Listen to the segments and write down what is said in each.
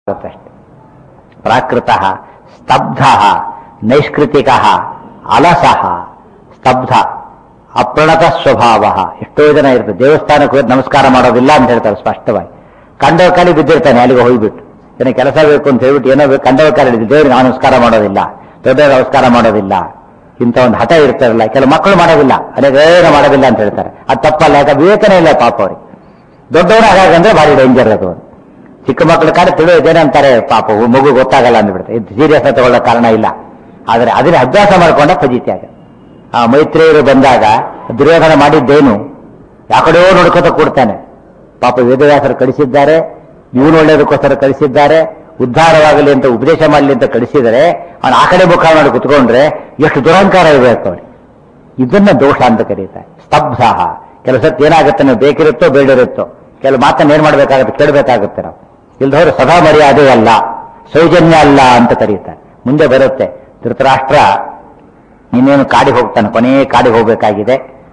ಅಷ್ಟೇ ಪ್ರಾಕೃತ ಸ್ತಬ್ಧ ನೈಷ್ಕೃತಿಕ ಅಲಸಃ ಸ್ತಬ್ಧ ಅಪ್ರಣತ ಸ್ವಭಾವ ಎಷ್ಟೋ ಜನ ಇರ್ತದೆ ದೇವಸ್ಥಾನಕ್ಕೆ ಹೋಗಿ ನಮಸ್ಕಾರ ಮಾಡೋದಿಲ್ಲ ಅಂತ ಹೇಳ್ತಾರೆ ಸ್ಪಷ್ಟವಾಗಿ ಕಂಡವ ಕಾಲಿ ಬಿದ್ದಿರ್ತಾನೆ ಅಲ್ಲಿಗೆ ಹೋಗ್ಬಿಟ್ಟು ಏನೋ ಕೆಲಸ ಬೇಕು ಅಂತ ಹೇಳ್ಬಿಟ್ಟು ಏನೋ ಬೇಕು ಕಂಡವ ಕಾಲಿ ಹಿಡಿದು ದೇವ್ರಿಗೆ ನಾವು ನಮಸ್ಕಾರ ಮಾಡೋದಿಲ್ಲ ದೊಡ್ಡ ನಮಸ್ಕಾರ ಮಾಡೋದಿಲ್ಲ ಇಂಥ ಒಂದು ಹಠ ಇರ್ತಾರಲ್ಲ ಕೆಲವು ಮಕ್ಕಳು ಮಾಡೋದಿಲ್ಲ ಅನೇಕ ಏನೋ ಮಾಡೋದಿಲ್ಲ ಅಂತ ಹೇಳ್ತಾರೆ ಅದು ತಪ್ಪಲ್ಲ ಯಾಕೆ ವಿವೇಕನೇ ಇಲ್ಲ ಪಾಪ ಅವ್ರಿಗೆ ದೊಡ್ಡವರು ಹಾಗಾಗಂದ್ರೆ ಭಾರಿ ಡೇಂಜರ್ ಅದು ಚಿಕ್ಕ ಮಕ್ಕಳ ಕಾಲ ತಿಳಿಯೋದೇನಂತಾರೆ ಪಾಪ ಮಗು ಗೊತ್ತಾಗಲ್ಲ ಅಂದ್ಬಿಡುತ್ತೆ ಇದು ಸೀರಿಯಸ್ ತಗೊಳ್ಳೋ ಕಾರಣ ಇಲ್ಲ ಆದರೆ ಅದನ್ನ ಅಭ್ಯಾಸ ಮಾಡ್ಕೊಂಡ ಫಜಿತಿ ಆಗ ಆ ಮೈತ್ರಿಯರು ಬಂದಾಗ ದುರ್ಯೋಧನ ಮಾಡಿದ್ದೇನು ಯಾಕಡೆಯೋ ನೋಡ್ಕೋತ ಕೊಡ್ತಾನೆ ಪಾಪ ವೇದವ್ಯಾಸರು ಕಳಿಸಿದ್ದಾರೆ ಇವನು ಒಳ್ಳೇದಕ್ಕೋಸ್ಕರ ಕಳಿಸಿದ್ದಾರೆ ಉದ್ಧಾರವಾಗಲಿ ಅಂತ ಉಪದೇಶ ಮಾಡಲಿ ಅಂತ ಕಳಿಸಿದರೆ ಅವನು ಆ ಕಡೆ ಮುಖ ಮಾಡಿ ಕುತ್ಕೊಂಡ್ರೆ ಎಷ್ಟು ದುರಹಂಕಾರ ಇರಬೇಕು ಅವನಿಗೆ ಇದನ್ನ ದೋಷ ಅಂತ ಕರೀತಾರೆ ಸ್ತಬ್ಧ ಕೆಲವು ಸತಿ ಏನಾಗುತ್ತೆ ನಾವು ಬೇಕಿರುತ್ತೋ ಬೇಡಿರುತ್ತೋ ಕೆಲವು ಮಾತನ್ನ ಏನ್ ಮಾಡ್ಬೇಕಾಗುತ್ತೆ ಕೇಳಬೇಕಾಗುತ್ತೆ ನಾವು ಇಲ್ದವ್ರು ಸದಾ ಮರ್ಯಾದೆ ಅಲ್ಲ ಸೌಜನ್ಯ ಅಲ್ಲ ಅಂತ ಕರೀತಾರೆ ಮುಂದೆ ಬರುತ್ತೆ ಧೃತರಾಷ್ಟ್ರ ಇನ್ನೇನು ಕಾಡಿಗೆ ಹೋಗ್ತಾನೆ ಕೊನೆ ಕಾಡಿಗೆ ಹೋಗ್ಬೇಕಾಗಿದೆ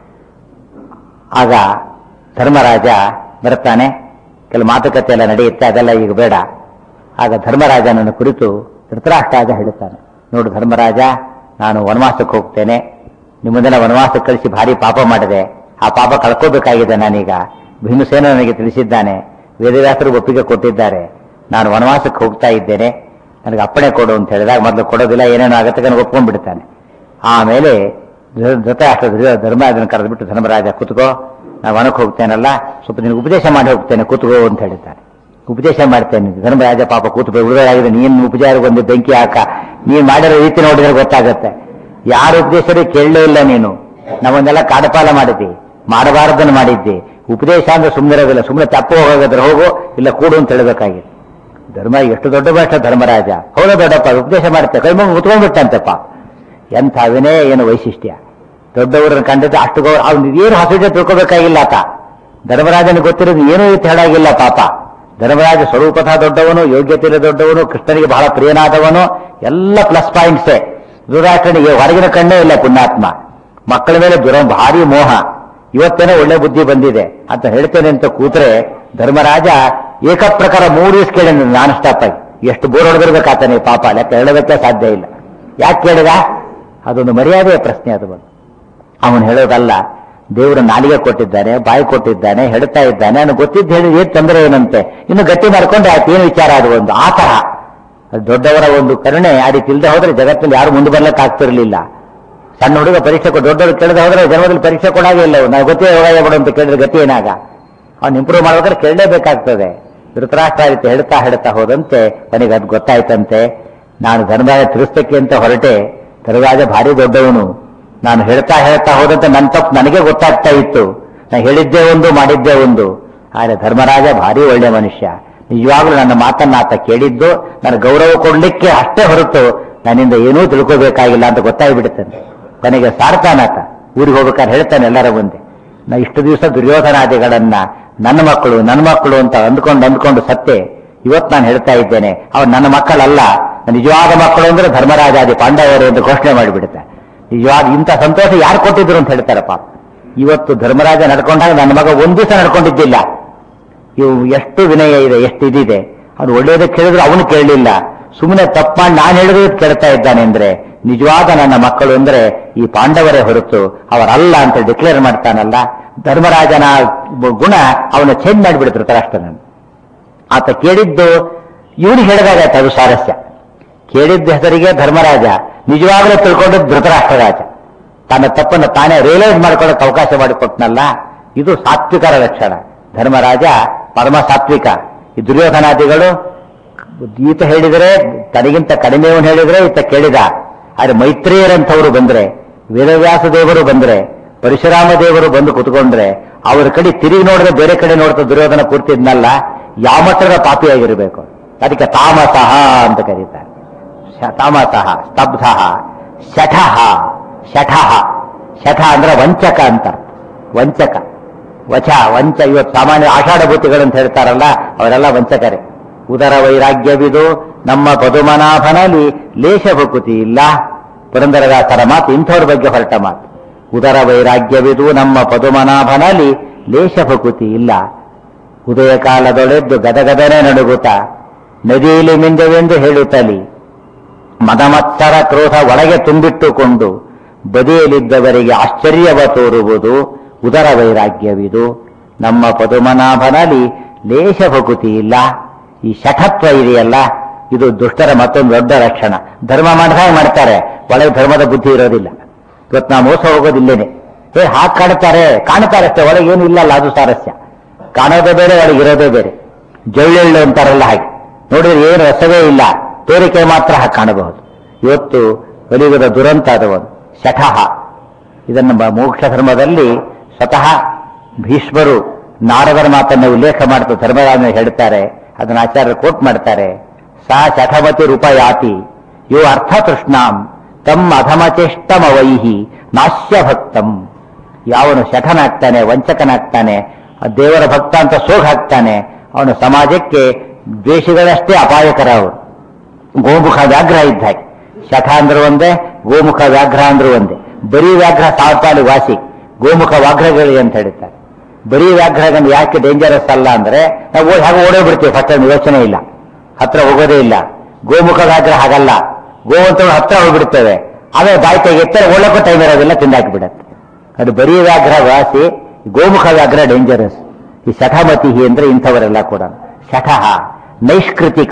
ಆಗ ಧರ್ಮರಾಜ ಬರ್ತಾನೆ ಕೆಲವು ಮಾತುಕತೆ ಎಲ್ಲ ನಡೆಯುತ್ತೆ ಅದೆಲ್ಲ ಈಗ ಬೇಡ ಆಗ ಧರ್ಮರಾಜನನ್ನು ಕುರಿತು ಧೃತರಾಷ್ಟ್ರಾಜ ಹೇಳುತ್ತಾನೆ ನೋಡು ಧರ್ಮರಾಜ ನಾನು ವನವಾಸಕ್ಕೆ ಹೋಗ್ತೇನೆ ನಿಮ್ಮದನ್ನ ವನವಾಸಕ್ಕೆ ಕಳಿಸಿ ಭಾರಿ ಪಾಪ ಮಾಡಿದೆ ಆ ಪಾಪ ಕಳ್ಕೋಬೇಕಾಗಿದೆ ನಾನೀಗ ಭೀಮಸೇನ ನನಗೆ ತಿಳಿಸಿದ್ದಾನೆ ವೇದವ್ಯಾಸರು ಒಪ್ಪಿಗೆ ಕೊಟ್ಟಿದ್ದಾರೆ ನಾನು ವನವಾಸಕ್ಕೆ ಹೋಗ್ತಾ ಇದ್ದೇನೆ ನನಗೆ ಅಪ್ಪಣೆ ಕೊಡು ಅಂತ ಹೇಳಿದಾಗ ಮೊದಲು ಕೊಡೋದಿಲ್ಲ ಏನೇನೋ ಆಗುತ್ತೆ ನನಗೆ ಒಪ್ಕೊಂಡ್ಬಿಡ್ತಾನೆ ಆಮೇಲೆ ಧೃ- ಧೃತರಾಷ್ಟ್ರ ಧೃ- ಧರ್ಮ ಅದನ್ನು ಕರೆದ್ಬಿಟ್ಟು ಧರ್ಮರಾಜ ಕುತ್ಕೋ ನಾನು ವನಕ್ಕೆ ಹೋಗ್ತೇನಲ್ಲ ಸ್ವಲ್ಪ ನಿನಗೆ ಉಪದೇಶ ಮಾಡಿ ಹೋಗ್ತೇನೆ ಕೂತ್ಕೋ ಅಂತ ಹೇಳಿದ್ದಾನೆ ಉಪದೇಶ ಮಾಡ್ತೇನೆ ಧರ್ಮರಾಜ ಪಾಪ ಕೂತು ಉಳಿದಾಗಿದೆ ನೀನು ಉಪಚಾರಕ್ಕೆ ಒಂದು ಬೆಂಕಿ ಹಾಕ ನೀನು ಮಾಡಿರೋ ರೀತಿ ನೋಡಿದ್ರೆ ಗೊತ್ತಾಗತ್ತೆ ಯಾರ ಉಪದೇಶರು ಕೇಳಲೇ ಇಲ್ಲ ನೀನು ನಾವೊಂದೆಲ್ಲ ಕಾಡಪಾಲ ಮಾಡಿದ್ದಿ ಮಾಡಬಾರದನ್ನು ಮಾಡಿದ್ದಿ ಉಪದೇಶ ಅಂದ್ರೆ ಸುಮ್ಮನೆ ಇರೋದಿಲ್ಲ ಸುಮ್ಮನೆ ತಪ್ಪು ಹೋಗೋದ್ರೆ ಹೋಗು ಇಲ್ಲ ಕೂಡು ಅಂತ ಹೇಳಬೇಕಾಗಿತ್ತು ಧರ್ಮ ಎಷ್ಟು ದೊಡ್ಡ ಭಾಷೆ ಧರ್ಮರಾಜ ಹೌದಾ ದೊಡ್ಡಪ್ಪ ಉಪದೇಶ ಮಾಡುತ್ತೆ ಕೈ ಮುಗಿ ಮುತ್ಕೊಂಡ್ಬಿಟ್ಟಂತೆಪ್ಪ ಎಂಥ ವಿನಯ ಏನು ವೈಶಿಷ್ಟ್ಯ ದೊಡ್ಡವರನ್ನ ಕಂಡಿದ್ದು ಅಷ್ಟು ಗೌರವ ಅವ್ನು ಏನು ಹಸಿದೆ ತಿಳ್ಕೋಬೇಕಾಗಿಲ್ಲ ಆತ ಧರ್ಮರಾಜನಿಗೆ ಗೊತ್ತಿರೋದು ಏನೂ ಇತ್ತು ಹೇಳಾಗಿಲ್ಲ ಪಾಪ ಧರ್ಮರಾಜ ಸ್ವರೂಪತಃ ದೊಡ್ಡವನು ಯೋಗ್ಯತೆ ದೊಡ್ಡವನು ಕೃಷ್ಣನಿಗೆ ಬಹಳ ಪ್ರಿಯನಾದವನು ಎಲ್ಲ ಪ್ಲಸ್ ಪಾಯಿಂಟ್ಸೇ ದುರಾಷ್ಟ್ರನಿಗೆ ಹೊರಗಿನ ಕಣ್ಣೇ ಇಲ್ಲ ಪುಣ್ಯಾತ್ಮ ಮಕ್ಕಳ ಮೇಲೆ ದುರ ಭಾರಿ ಮೋಹ ಇವತ್ತೇನೋ ಒಳ್ಳೆ ಬುದ್ಧಿ ಬಂದಿದೆ ಅಂತ ಹೇಳ್ತೇನೆ ಅಂತ ಕೂತ್ರೆ ಧರ್ಮರಾಜ ಏಕಪ್ರಕಾರ ಮೂರು ದಿವಸ ಕೇಳಿ ನಾನ್ ಸ್ಟಾಪ್ ಆಗಿ ಎಷ್ಟು ಬೋರ್ ಹೊಡೆದಿರ್ಬೇಕಾತಾನೆ ಪಾಪ ಲೆಕ್ಕ ಹೇಳೋದಕ್ಕೆ ಸಾಧ್ಯ ಇಲ್ಲ ಯಾಕೆ ಕೇಳಿದ ಅದೊಂದು ಮರ್ಯಾದೆಯ ಪ್ರಶ್ನೆ ಅದು ಬಂದು ಅವನು ಹೇಳೋದಲ್ಲ ದೇವರು ನಾಲಿಗೆ ಕೊಟ್ಟಿದ್ದಾನೆ ಬಾಯಿ ಕೊಟ್ಟಿದ್ದಾನೆ ಹೇಳ್ತಾ ಇದ್ದಾನೆ ಅವನು ಗೊತ್ತಿದ್ದು ಹೇಳಿ ಏನ್ ತೊಂದರೆ ಏನಂತೆ ಇನ್ನು ಗಟ್ಟಿ ಮಾಡ್ಕೊಂಡ್ರೆ ಆಯ್ತು ಏನು ವಿಚಾರ ಅದು ಒಂದು ಆ ತರಹ ಅದು ದೊಡ್ಡವರ ಒಂದು ಕರುಣೆ ಆ ರೀತಿ ಇಲ್ಲದೆ ಹೋದ್ರೆ ಜಗತ್ತಿನಲ್ಲಿ ಯಾರು ಮುಂದೆ ಬರ್ಲಕ್ಕೆ ಆಗ್ತಿರ್ಲಿಲ್ಲ ಸಣ್ಣ ಹುಡುಗ ಪರೀಕ್ಷೆ ಕೊಟ್ಟು ದೊಡ್ಡವರು ಕೇಳದೆ ಹೋದ್ರೆ ಜನ್ಮದಲ್ಲಿ ಪರೀಕ್ಷೆ ಕೊಡಾಗೆ ಇಲ್ಲ ಅವ್ನು. ನಾವು ಗೊತ್ತೇ ಹೋಗಾಯ ಬಿಡು ಅಂತ ಕೇಳಿದ್ರೆ ಗತಿ ಏನಾಗ ಅವ್ನು ಇಂಪ್ರೂವ್ ಮಾಡ್ಬೇಕಾದ್ರೆ ಕೇಳಲೇಬೇಕಾಗ್ತದೆ ಧೃತರಾಷ್ಟ್ರ ಆ ರೀತಿ ಹೇಳ್ತಾ ಹೇಳ್ತಾ ಹೋದಂತೆ ನನಗೆ ಅದು ಗೊತ್ತಾಯ್ತಂತೆ ನಾನು ಧರ್ಮರಾಜ ತಿರುಸ್ತಕ್ಕೆ ಅಂತ ಹೊರಟೆ ಧರ್ಮರಾಜ ಭಾರಿ ದೊಡ್ಡವನು ನಾನು ಹೇಳ್ತಾ ಹೇಳ್ತಾ ಹೋದಂತೆ ನನ್ನ ತಪ್ಪು ನನಗೆ ಗೊತ್ತಾಗ್ತಾ ಇತ್ತು ನಾನು ಹೇಳಿದ್ದೇ ಒಂದು ಮಾಡಿದ್ದೇ ಒಂದು ಆದರೆ ಧರ್ಮರಾಜ ಭಾರಿ ಒಳ್ಳೆ ಮನುಷ್ಯ ನಿಜವಾಗ್ಲೂ ನನ್ನ ಮಾತನ್ನ ಆತ ಕೇಳಿದ್ದು ನನ್ನ ಗೌರವ ಕೊಡ್ಲಿಕ್ಕೆ ಅಷ್ಟೇ ಹೊರತು ನನ್ನಿಂದ ಏನೂ ತಿಳ್ಕೋಬೇಕಾಗಿಲ್ಲ ಅಂತ ಗೊತ್ತಾಗ್ಬಿಡುತ್ತಂತೆ ಕೊನೆಗೆ ಸಾರ್ತಾನಾತ ಊರಿಗೆ ಹೋಗ್ಬೇಕಾದ್ರೆ ಹೇಳ್ತಾನೆ ಎಲ್ಲರ ಮುಂದೆ ನಾ ಇಷ್ಟು ದಿವಸ ದುರ್ಯೋಧನಾದಿಗಳನ್ನ ನನ್ನ ಮಕ್ಕಳು ನನ್ನ ಮಕ್ಕಳು ಅಂತ ಅಂದ್ಕೊಂಡು ಅಂದ್ಕೊಂಡು ಸತ್ತೆ ಇವತ್ತು ನಾನು ಹೇಳ್ತಾ ಇದ್ದೇನೆ ಅವ್ರು ನನ್ನ ಮಕ್ಕಳಲ್ಲ ನನ್ನ ನಿಜವಾದ ಮಕ್ಕಳು ಅಂದ್ರೆ ಧರ್ಮರಾಜಾದಿ ಪಾಂಡವರು ಎಂದು ಘೋಷಣೆ ಮಾಡಿಬಿಡುತ್ತೆ ನಿಜವಾದ ಇಂಥ ಸಂತೋಷ ಯಾರು ಕೊಟ್ಟಿದ್ರು ಅಂತ ಹೇಳ್ತಾರೆ ಪಾಪ ಇವತ್ತು ಧರ್ಮರಾಜ ನಡ್ಕೊಂಡಾಗ ನನ್ನ ಮಗ ಒಂದ್ ದಿವಸ ನಡ್ಕೊಂಡಿದ್ದಿಲ್ಲ ಇವು ಎಷ್ಟು ವಿನಯ ಇದೆ ಎಷ್ಟು ಇದಿದೆ ಅವ್ನು ಒಳ್ಳೇದಕ್ಕೆ ಹೇಳಿದ್ರು ಅವನು ಕೇಳಲಿಲ್ಲ ಸುಮ್ಮನೆ ತಪ್ಪು ಮಾಡಿ ನಾನು ಹೇಳಿದ್ರೆ ಕೇಳ್ತಾ ಇದ್ದಾನೆ ಅಂದ್ರೆ ನಿಜವಾದ ನನ್ನ ಮಕ್ಕಳು ಅಂದ್ರೆ ಈ ಪಾಂಡವರೇ ಹೊರತು ಅವರಲ್ಲ ಅಂತ ಡಿಕ್ಲೇರ್ ಮಾಡ್ತಾನಲ್ಲ ಧರ್ಮರಾಜನ ಗುಣ ಅವನ ಚೇಂಜ್ ಮಾಡಿಬಿಡ್ತಾರೆ ಧೃತರಾಷ್ಟ್ರನನ್ನು ಆತ ಕೇಳಿದ್ದು ಇವನಿಗೆ ಹೇಳಿದಾಗ ಆಯ್ತು ಅದು ಸ್ವಾರಸ್ಯ ಕೇಳಿದ್ದ ಹೆಸರಿಗೆ ಧರ್ಮರಾಜ ನಿಜವಾಗಲೂ ತಿಳ್ಕೊಂಡದ್ದು ಧೃತರಾಷ್ಟ್ರರಾಜ ತನ್ನ ತಪ್ಪನ್ನು ತಾನೇ ರಿಯಲೈಸ್ ಮಾಡ್ಕೊಳ್ಳೋಕೆ ಅವಕಾಶ ಮಾಡಿಕೊಟ್ನಲ್ಲ ಇದು ಸಾತ್ವಿಕರ ಲಕ್ಷಣ ಧರ್ಮರಾಜ ಪರಮ ಸಾತ್ವಿಕ ಈ ದುರ್ಯೋಧನಾದಿಗಳು ಈತ ಹೇಳಿದರೆ ತನಗಿಂತ ಕಡಿಮೆಯವನು ಹೇಳಿದ್ರೆ ಈತ ಕೇಳಿದ ಆದ್ರೆ ಮೈತ್ರಿಯರಂಥವರು ಬಂದ್ರೆ ವೇದವ್ಯಾಸ ದೇವರು ಬಂದ್ರೆ ಪರಶುರಾಮ ದೇವರು ಬಂದು ಕುತ್ಕೊಂಡ್ರೆ ಅವ್ರ ಕಡೆ ತಿರುಗಿ ನೋಡಿದ್ರೆ ಬೇರೆ ಕಡೆ ನೋಡ್ತಾ ದುರ್ಯೋಧನ ಕೂರ್ತಿದ್ನಲ್ಲ ಯಾವ ಮಟ್ಟದ ಪಾಪಿಯಾಗಿರಬೇಕು ಅದಕ್ಕೆ ತಾಮಸಃ ಅಂತ ಕರೀತಾರೆ ಶ- ತಾಮಸಃ ಸ್ತಬ್ಧ ಶಠಃ ಶಠಃ ಶಠ ಅಂದ್ರೆ ವಂಚಕ ಅಂತ ವಂಚಕ ವಚ ವಂಚ ಇವತ್ತು ಸಾಮಾನ್ಯ ಆಷಾಢಭೂತಿಗಳು ಅಂತ ಹೇಳ್ತಾರಲ್ಲ ಅವರೆಲ್ಲ ವಂಚಕರೇ ಉದರ ವೈರಾಗ್ಯವಿದು ನಮ್ಮ ಪದುಮನಾಭನಲ್ಲಿ ಲೇಷ ಭಕುತಿ ಇಲ್ಲ ಪುರಂದರದಾಸರ ಮಾತು ಇಂಥವ್ರ ಬಗ್ಗೆ ಹೊರಟ ಮಾತು ಉದರ ವೈರಾಗ್ಯವಿದು ನಮ್ಮ ಪದುಮನಾಭನಲ್ಲಿ ಲೇಷ ಭಕುತಿ ಇಲ್ಲ ಉದಯ ಕಾಲದೊಳೆದ್ದು ಗದಗದನೆ ನಡುಗುತ್ತ ನದಿಯಲ್ಲಿ ಮಿಂದವೆಂದು ಹೇಳುತ್ತಲಿ ಮದಮತ್ಸರ ಕ್ರೋಧ ಒಳಗೆ ತುಂಬಿಟ್ಟುಕೊಂಡು ಬದಿಯಲ್ಲಿದ್ದವರಿಗೆ ಆಶ್ಚರ್ಯವ ತೋರುವುದು ಉದರ ವೈರಾಗ್ಯವಿದು ನಮ್ಮ ಪದುಮನಾಭನಲ್ಲಿ ಲೇಷ ಭಕುತಿ ಇಲ್ಲ ಈ ಶಠತ್ವ ಇದೆಯಲ್ಲ ಇದು ದುಷ್ಟರ ಮತ್ತೊಂದು ದೊಡ್ಡ ಲಕ್ಷಣ ಧರ್ಮ ಮಾಡಿದಾಗ ಮಾಡ್ತಾರೆ ಒಳಗೆ ಧರ್ಮದ ಬುದ್ಧಿ ಇರೋದಿಲ್ಲ ಇವತ್ತು ನಾವು ಮೋಸ ಹೋಗೋದಿಲ್ಲೇನೆ ಏ ಹಾಗೆ ಕಾಣ್ತಾರೆ ಕಾಣ್ತಾರೆ ಅಷ್ಟೇ ಒಳಗೆ ಏನು ಇಲ್ಲಲ್ಲ ಅದು ಸಾರಸ್ಯ ಕಾಣೋದೇ ಬೇರೆ ಒಳಗೆ ಇರೋದೇ ಬೇರೆ ಜೊಳ್ಳೆಳ್ಳು ಅಂತಾರಲ್ಲ ಹಾಗೆ ನೋಡಿದ್ರೆ ಏನು ರಸವೇ ಇಲ್ಲ ತೋರಿಕೆ ಮಾತ್ರ ಹಾಗೆ ಕಾಣಬಹುದು ಇವತ್ತು ಕಲಿಯುಗದ ದುರಂತ ಅದು ಒಂದು ಶಠಃ ಇದನ್ನು ಬ- ಮೋಕ್ಷ ಧರ್ಮದಲ್ಲಿ ಸ್ವತಃ ಭೀಷ್ಮರು ನಾರದರ ಮಾತನ್ನು ಉಲ್ಲೇಖ ಮಾಡ್ತಾ ಧರ್ಮರಾಜನ ಹೇಳ್ತಾರೆ ಅದನ್ನು ಆಚಾರ್ಯರು ಕೋಟ್ ಮಾಡ್ತಾರೆ ಸಾ ಶಠಮತಿ ರೂಪ ಯಾತಿ ಯೋ ಅರ್ಥ ತೃಷ್ಣಾಂ ತಮ್ಮ ಅಧಮಚೇಷ್ಟಮವೈಹಿ ನಾಶ್ಯ ಭಕ್ತಂ ಯಾವನು ಶಠನಾಗ್ತಾನೆ ವಂಚಕನಾಗ್ತಾನೆ ಆ ದೇವರ ಭಕ್ತ ಅಂತ ಸೋಗ್ ಹಾಕ್ತಾನೆ ಅವನು ಸಮಾಜಕ್ಕೆ ದ್ವೇಷಗಳಷ್ಟೇ ಅಪಾಯಕರ ಅವರು ಗೋಮುಖ ವ್ಯಾಘ್ರ ಇದ್ದ ಹಾಗೆ ಶಠ ಅಂದ್ರೆ ಒಂದೇ ಗೋಮುಖ ವ್ಯಾಘ್ರ ಅಂದ್ರೆ ಒಂದೇ ಬರೀ ವ್ಯಾಘ್ರ ಸಾವತಾಳಿ ವಾಸಿ ಗೋಮುಖ ವ್ಯಾಘ್ರಗಳಿಗೆ ಅಂತ ಹೇಳ್ತಾರೆ ಬರೀ ವ್ಯಾಘ್ರಗನ್ನು ಯಾಕೆ ಡೇಂಜರಸ್ ಅಲ್ಲ ಅಂದ್ರೆ ನಾವು ಓಡ್- ಹಾಗೆ ಓಡೇ ಬಿಡ್ತೀವಿ ಫಸ್ಟ್ ಯೋಚನೆ ಇಲ್ಲ ಹತ್ರ ಹೋಗೋದೇ ಇಲ್ಲ ಗೋಮುಖ ವ್ಯಾಘ್ರ ಹಾಗಲ್ಲ ಗೋವಂತಗಳು ಹತ್ರ ಹೋಗ್ಬಿಡ್ತೇವೆ ಆಮೇಲೆ ಬಾಯಿ ತೆಗೆತ್ತಾರೆ ಒಳಕ್ಕೂ ಟೈಮ್ ಇರೋದಿಲ್ಲ ತಿಂದಾಕಿಬಿಡತ್ತೆ ಅದು ಬರೀ ವ್ಯಾಘ್ರ ವಾಸಿ ಗೋಮುಖ ವ್ಯಾಘ್ರ ಡೇಂಜರಸ್ ಈ ಶಠಮತಿ ಅಂದ್ರೆ ಇಂಥವರೆಲ್ಲ ಕೂಡ ಶಠಃ ನೈಷ್ಕೃತಿಕ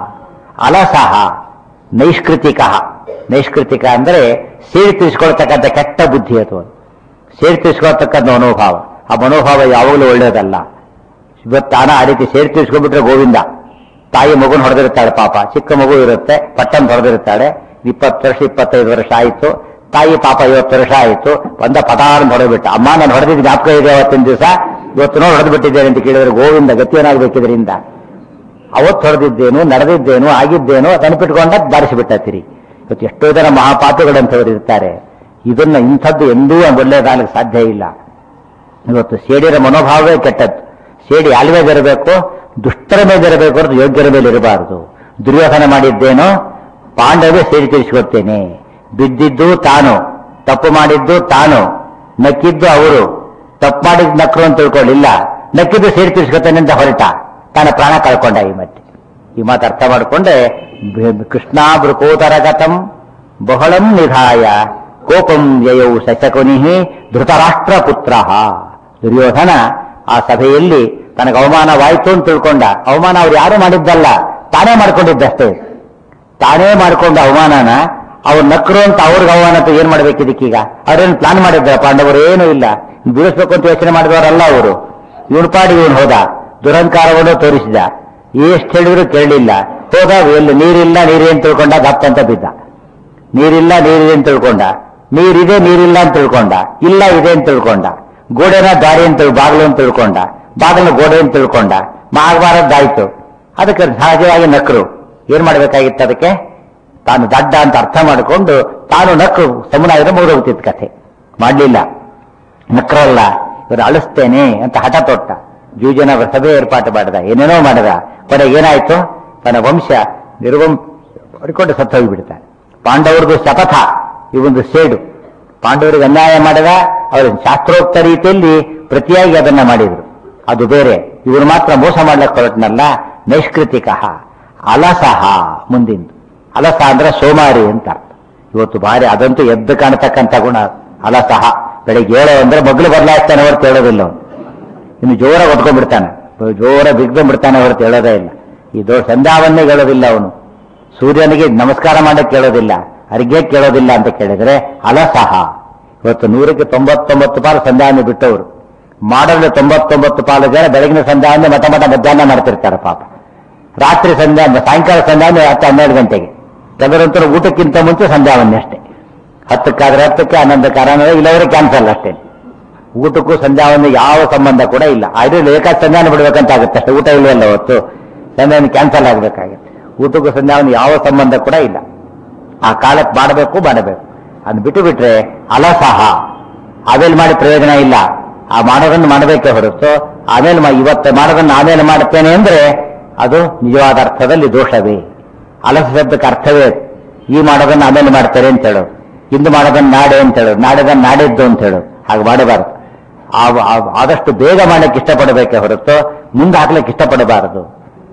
ಅಲಸಃ ನೈಷ್ಕೃತಿಕ ನೈಷ್ಕೃತಿಕ ಅಂದ್ರೆ ಸೇರಿ ತಿಳಿಸ್ಕೊಳ್ತಕ್ಕಂಥ ಕೆಟ್ಟ ಬುದ್ಧಿ ಅದು ಸೇರಿ ತಿಳಿಸ್ಕೊಳ್ತಕ್ಕಂಥ ಮನೋಭಾವ ಆ ಮನೋಭಾವ ಯಾವಾಗಲೂ ಒಳ್ಳೆಯದಲ್ಲ ಇವತ್ತು ತಾನ ಆ ರೀತಿ ಸೇರಿ ತಿಳಿಸ್ಕೊಂಡ್ಬಿಟ್ರೆ ಗೋವಿಂದ ತಾಯಿ ಮಗುನ ಹೊಡೆದಿರ್ತಾಳೆ ಪಾಪ ಚಿಕ್ಕ ಮಗು ಇರುತ್ತೆ ಪಟ್ಟನ್ ಹೊಡೆದಿರ್ತಾಳೆ ಇಪ್ಪತ್ತು ವರ್ಷ ಇಪ್ಪತ್ತೈದು ವರ್ಷ ಆಯಿತು ತಾಯಿ ಪಾಪ ಐವತ್ತು ವರ್ಷ ಆಯಿತು ಒಂದ ಪಟಾರನ್ ಹೊಡೆದ್ಬಿಟ್ಟ ಅಮ್ಮ ನಾನು ಹೊಡೆದಿದ್ದು ಜ್ಞಾಪಕ ಇದೆ ಅವತ್ತಿನ ದಿವಸ ಇವತ್ತು ನೋಡಿ ಹೊಡೆದ್ಬಿಟ್ಟಿದ್ದೇನೆ ಅಂತ ಕೇಳಿದ್ರೆ ಗೋವಿಂದ ಗತಿಯೇನಾಗಬೇಕಿದ್ರಿಂದ ಅವತ್ತು ಹೊಡೆದಿದ್ದೇನು ನಡೆದಿದ್ದೇನು ಆಗಿದ್ದೇನು ನೆನಪಿಟ್ಕೊಂಡ ಬಾರಿಸಿಬಿಟ್ಟತ್ತೀರಿ ಇವತ್ತು ಎಷ್ಟೋ ಜನ ಮಹಾಪಾಪಿಗಳಂತವರು ಇರ್ತಾರೆ ಇದನ್ನ ಇಂಥದ್ದು ಎಂದೂ ಒಳ್ಳೆಯದಾಗಲಿಕ್ಕೆ ಸಾಧ್ಯ ಇಲ್ಲ ಇವತ್ತು ಸೇಡಿನ ಮನೋಭಾವವೇ ಕೆಟ್ಟದ್ದು ಸೇಡಿ ಯಾರ ಮೇಲೆ ಇರಬೇಕು ದುಷ್ಟರ ಮೇಲೆ ಇರಬೇಕು ಹೊರತು ಯೋಗ್ಯರ ಮೇಲೆ ಇರಬಾರದು ದುರ್ಯೋಧನ ಮಾಡಿದ್ದೇನೋ ಪಾಂಡವೇ ಸೇರಿ ತಿಳಿಸಿಕೊಡ್ತೇನೆ ಬಿದ್ದಿದ್ದು ತಾನು ತಪ್ಪು ಮಾಡಿದ್ದು ತಾನು ನಕ್ಕಿದ್ದು ಅವರು ತಪ್ಪು ಮಾಡಿದ್ ನಕ್ರು ಅಂತ ತಿಳ್ಕೊಳ್ಳಿಲ್ಲ ನಕ್ಕಿದ್ದು ಸೇರಿ ತಿಳಿಸ್ಕೊತಾನೆ ಅಂತ ಹೊರಟ ತನ್ನ ಪ್ರಾಣ ಕಳ್ಕೊಂಡ ಈ ಮತ್ತೆ ಈ ಮಾತು ಅರ್ಥ ಮಾಡಿಕೊಂಡೆ ಕೃಷ್ಣಾಭೃಕೋದರಗತಂ ಬಹಳಂ ನಿಧಾಯ ಕೋಪಂ ಯಯೌ ಶಶಕುನಿ ಧೃತರಾಷ್ಟ್ರ ಪುತ್ರ ದುರ್ಯೋಧನ ಆ ಸಭೆಯಲ್ಲಿ ತನಗೆ ಅವಮಾನವಾಯಿತು ಅಂತ ತಿಳ್ಕೊಂಡ ಅವಮಾನ ಅವ್ರು ಯಾರು ಮಾಡಿದ್ದಲ್ಲ ತಾನೇ ಮಾಡ್ಕೊಂಡಿದ್ದಷ್ಟೇ ತಾನೇ ಮಾಡ್ಕೊಂಡ ಅವಮಾನನ ಅವ್ರು ನಕ್ರು ಅಂತ ಅವ್ರಿಗೆ ಅವಮಾನ ಅಂತ ಏನ್ ಮಾಡ್ಬೇಕು ಇದಕ್ಕೀಗ ಅವ್ರೇನು ಪ್ಲಾನ್ ಮಾಡಿದ್ದಾರೆ ಪಾಂಡವರು ಏನೂ ಇಲ್ಲ ಬೀಳಿಸ್ಬೇಕು ಅಂತ ಯೋಚನೆ ಮಾಡಿದವರಲ್ಲ ಅವರು ಇವನು ಪಾಡಿ ಇವನು ಹೋದ ದುರಂಕಾರವನ್ನು ತೋರಿಸಿದ ಎಷ್ಟು ಹೇಳಿದ್ರು ಕೇಳಲಿಲ್ಲ ಹೋದ ಎಲ್ಲಿ ನೀರಿಲ್ಲ ನೀರಿ ಅಂತ ತಿಳ್ಕೊಂಡ ದಪ್ಪ ಅಂತ ಬಿದ್ದ ನೀರಿಲ್ಲ ನೀರಿದೆ ಅಂತ ತಿಳ್ಕೊಂಡ ನೀರಿದೆ ನೀರಿಲ್ಲ ಅಂತ ತಿಳ್ಕೊಂಡ ಇಲ್ಲ ಇದೆ ಅಂತ ತಿಳ್ಕೊಂಡ ಗೋಡೆನ ದಾರಿ ಅಂತ ತಿಳ್- ಬಾಗಿಲು ಅಂತ ತಿಳ್ಕೊಂಡ ಬಾಗಿಲು ಗೋಡೆ ಅಂತ ತಿಳ್ಕೊಂಡ ಆಗಬಾರದ್ದಾಯ್ತು ಅದಕ್ಕೆ ಸಹಜವಾಗಿ ನಕ್ರು ಏನ್ ಮಾಡ್ಬೇಕಾಗಿತ್ತು ಅದಕ್ಕೆ ತಾನು ದಡ್ಡ ಅಂತ ಅರ್ಥ ಮಾಡಿಕೊಂಡು ತಾನು ನಕ್ರು ಸಮುದಾಯದ ಮುಗಿದೋಗ್ತಿತ್ತು ಕಥೆ ಮಾಡ್ಲಿಲ್ಲ ನಕ್ರಲ್ಲ ಇವರು ಅಳಿಸ್ತೇನೆ ಅಂತ ಹಠ ತೊಟ್ಟ ಜೂಜನ ಸಭೆ ಏರ್ಪಾಟು ಮಾಡಿದ ಏನೇನೋ ಮಾಡಿದ ಕೊನೆಗೆ ಏನಾಯ್ತು ತನ್ನ ವಂಶ ನಿರ್ವಂಶ ಮಾಡಿಕೊಂಡು ಸತ್ತು ಹೋಗಿಬಿಡ್ತಾನೆ ಪಾಂಡವರದು ಶಪಥ ಇವೊಂದು ಸೇಡು ಪಾಂಡವರಿಗೆ ಅನ್ಯಾಯ ಮಾಡಿದ ಅವರು ಶಾಸ್ತ್ರೋಕ್ತ ರೀತಿಯಲ್ಲಿ ಪ್ರತಿಯಾಗಿ ಅದನ್ನ ಮಾಡಿದ್ರು ಅದು ಬೇರೆ ಇವರು ಮಾತ್ರ ಮೋಸ ಮಾಡ್ಲಿಕ್ಕೆ ಹೊರಟ್ನಲ್ಲ ನೈಷ್ಕೃತಿಕ ಅಲಸಹ ಮುಂದಿಂದು ಅಲಸ ಅಂದ್ರೆ ಸೋಮಾರಿ ಅಂತ ಅರ್ಥ ಇವತ್ತು ಭಾರಿ ಅದಂತೂ ಎದ್ದು ಕಾಣತಕ್ಕಂಥ ಗುಣ ಅಲಸಹ ಬೆಳಿಗ್ಗೆ ಏಳೋ ಅಂದ್ರೆ ಮಗ್ಳು ಬದಲಾಯಿಸ್ತಾನೆ ಹೊರತು ಹೇಳೋದಿಲ್ಲ ಅವನು ಇನ್ನು ಜೋರ ಒತ್ಕೊಂಡ್ಬಿಡ್ತಾನೆ ಜೋರ ಬಿಗ್ಕೊಂಡ್ಬಿಡ್ತಾನೆ ಹೊರತು ಹೇಳೋದೇ ಇಲ್ಲ ಈ ದೋ ಸಂಧ್ಯಾವನ್ನೇ ಹೇಳೋದಿಲ್ಲ ಅವನು ಸೂರ್ಯನಿಗೆ ನಮಸ್ಕಾರ ಮಾಡಕ್ಕೆ ಕೇಳೋದಿಲ್ಲ ಅರಿಗೆ ಕೇಳೋದಿಲ್ಲ ಅಂತ ಕೇಳಿದ್ರೆ ಅಲಸಹ ಇವತ್ತು ನೂರಕ್ಕೆ ತೊಂಬತ್ತೊಂಬತ್ತು ಪಾಲು ಸಂಧ್ಯಾವನ್ನೇ ಬಿಟ್ಟವರು ಮಾಡಲು ತೊಂಬತ್ತೊಂಬತ್ತು ಪಾಲು ಜನ ಬೆಳಗಿನ ಸಂಧ್ಯಾವನ್ನೇ ಮಠ ಮಠ ಮಧ್ಯಾಹ್ನ ಮಾಡ್ತಿರ್ತಾರೆ ಪಾಪ ರಾತ್ರಿ ಸಂಧ್ಯಾ ಸಾಯಂಕಾಲ ಸಂಧ್ಯಾವನ್ನೇ ಹತ್ತು ಹನ್ನೆರಡು ಗಂಟೆಗೆ ತದನಂತರ ಊಟಕ್ಕಿಂತ ಮುಂಚೆ ಸಂಧ್ಯಾವನ್ನೇ ಅಷ್ಟೇ ಹತ್ತಕ್ಕಾದ್ರೆ ಹತ್ತಕ್ಕೆ ಹನ್ನೊಂದಕ್ಕೆ ಹನ್ನೊಂದು ಇಲ್ಲವರೆ ಕ್ಯಾನ್ಸಲ್ ಅಷ್ಟೇ ಊಟಕ್ಕೂ ಸಂಧ್ಯಾವನ್ನ ಯಾವ ಸಂಬಂಧ ಕೂಡ ಇಲ್ಲ ಆದ್ರೆ ಲೇಖಾ ಸಂಧಾನ ಬಿಡ್ಬೇಕಂತ ಆಗುತ್ತೆ ಅಷ್ಟೇ ಊಟ ಇಲ್ವಲ್ಲ ಹೊತ್ತು ಸಂಧಾನ ಕ್ಯಾನ್ಸಲ್ ಆಗಬೇಕಾಗುತ್ತೆ ಊಟಕ್ಕೂ ಸಂಧ್ಯಾವನ್ನ ಯಾವ ಸಂಬಂಧ ಕೂಡ ಇಲ್ಲ ಆ ಕಾಲಕ್ಕೆ ಮಾಡಬೇಕು ಮಾಡಬೇಕು ಅದನ್ನ ಬಿಟ್ಟು ಬಿಟ್ರೆ ಅಲಸಹ ಆಮೇಲೆ ಮಾಡಿ ಪ್ರಯೋಜನ ಇಲ್ಲ ಆ ಮಾಡೋದನ್ನು ಮಾಡಬೇಕೇ ಹೊರತು ಆಮೇಲೆ ಮಾ- ಇವತ್ತು ಮಾಡೋದನ್ನು ಆಮೇಲೆ ಮಾಡುತ್ತೇನೆ ಅಂದ್ರೆ ಅದು ನಿಜವಾದ ಅರ್ಥದಲ್ಲಿ ದೋಷವೇ ಅಲಸ ಶಬ್ದಕ್ಕೆ ಅರ್ಥವೇ ಅದು. ಈ ಮಾಡೋದನ್ನು ಆಮೇಲೆ ಮಾಡ್ತಾರೆ ಅಂತ ಹೇಳೋದು ಇಂದು ಮಾಡೋದನ್ನ ನಾಡೆ ಅಂತ ಹೇಳೋದು ನಾಳೆದನ್ನ ನಾಡಿದ್ದು ಅಂತ ಹೇಳೋದು ಹಾಗೆ ಮಾಡಬಾರದು ಆ- ಆ- ಆದಷ್ಟು ಬೇಗ ಮಾಡಕ್ಕೆ ಇಷ್ಟಪಡಬೇಕೇ ಹೊರತು ಮುಂದೆ ಹಾಕ್ಲಿಕ್ಕೆ ಇಷ್ಟಪಡಬಾರದು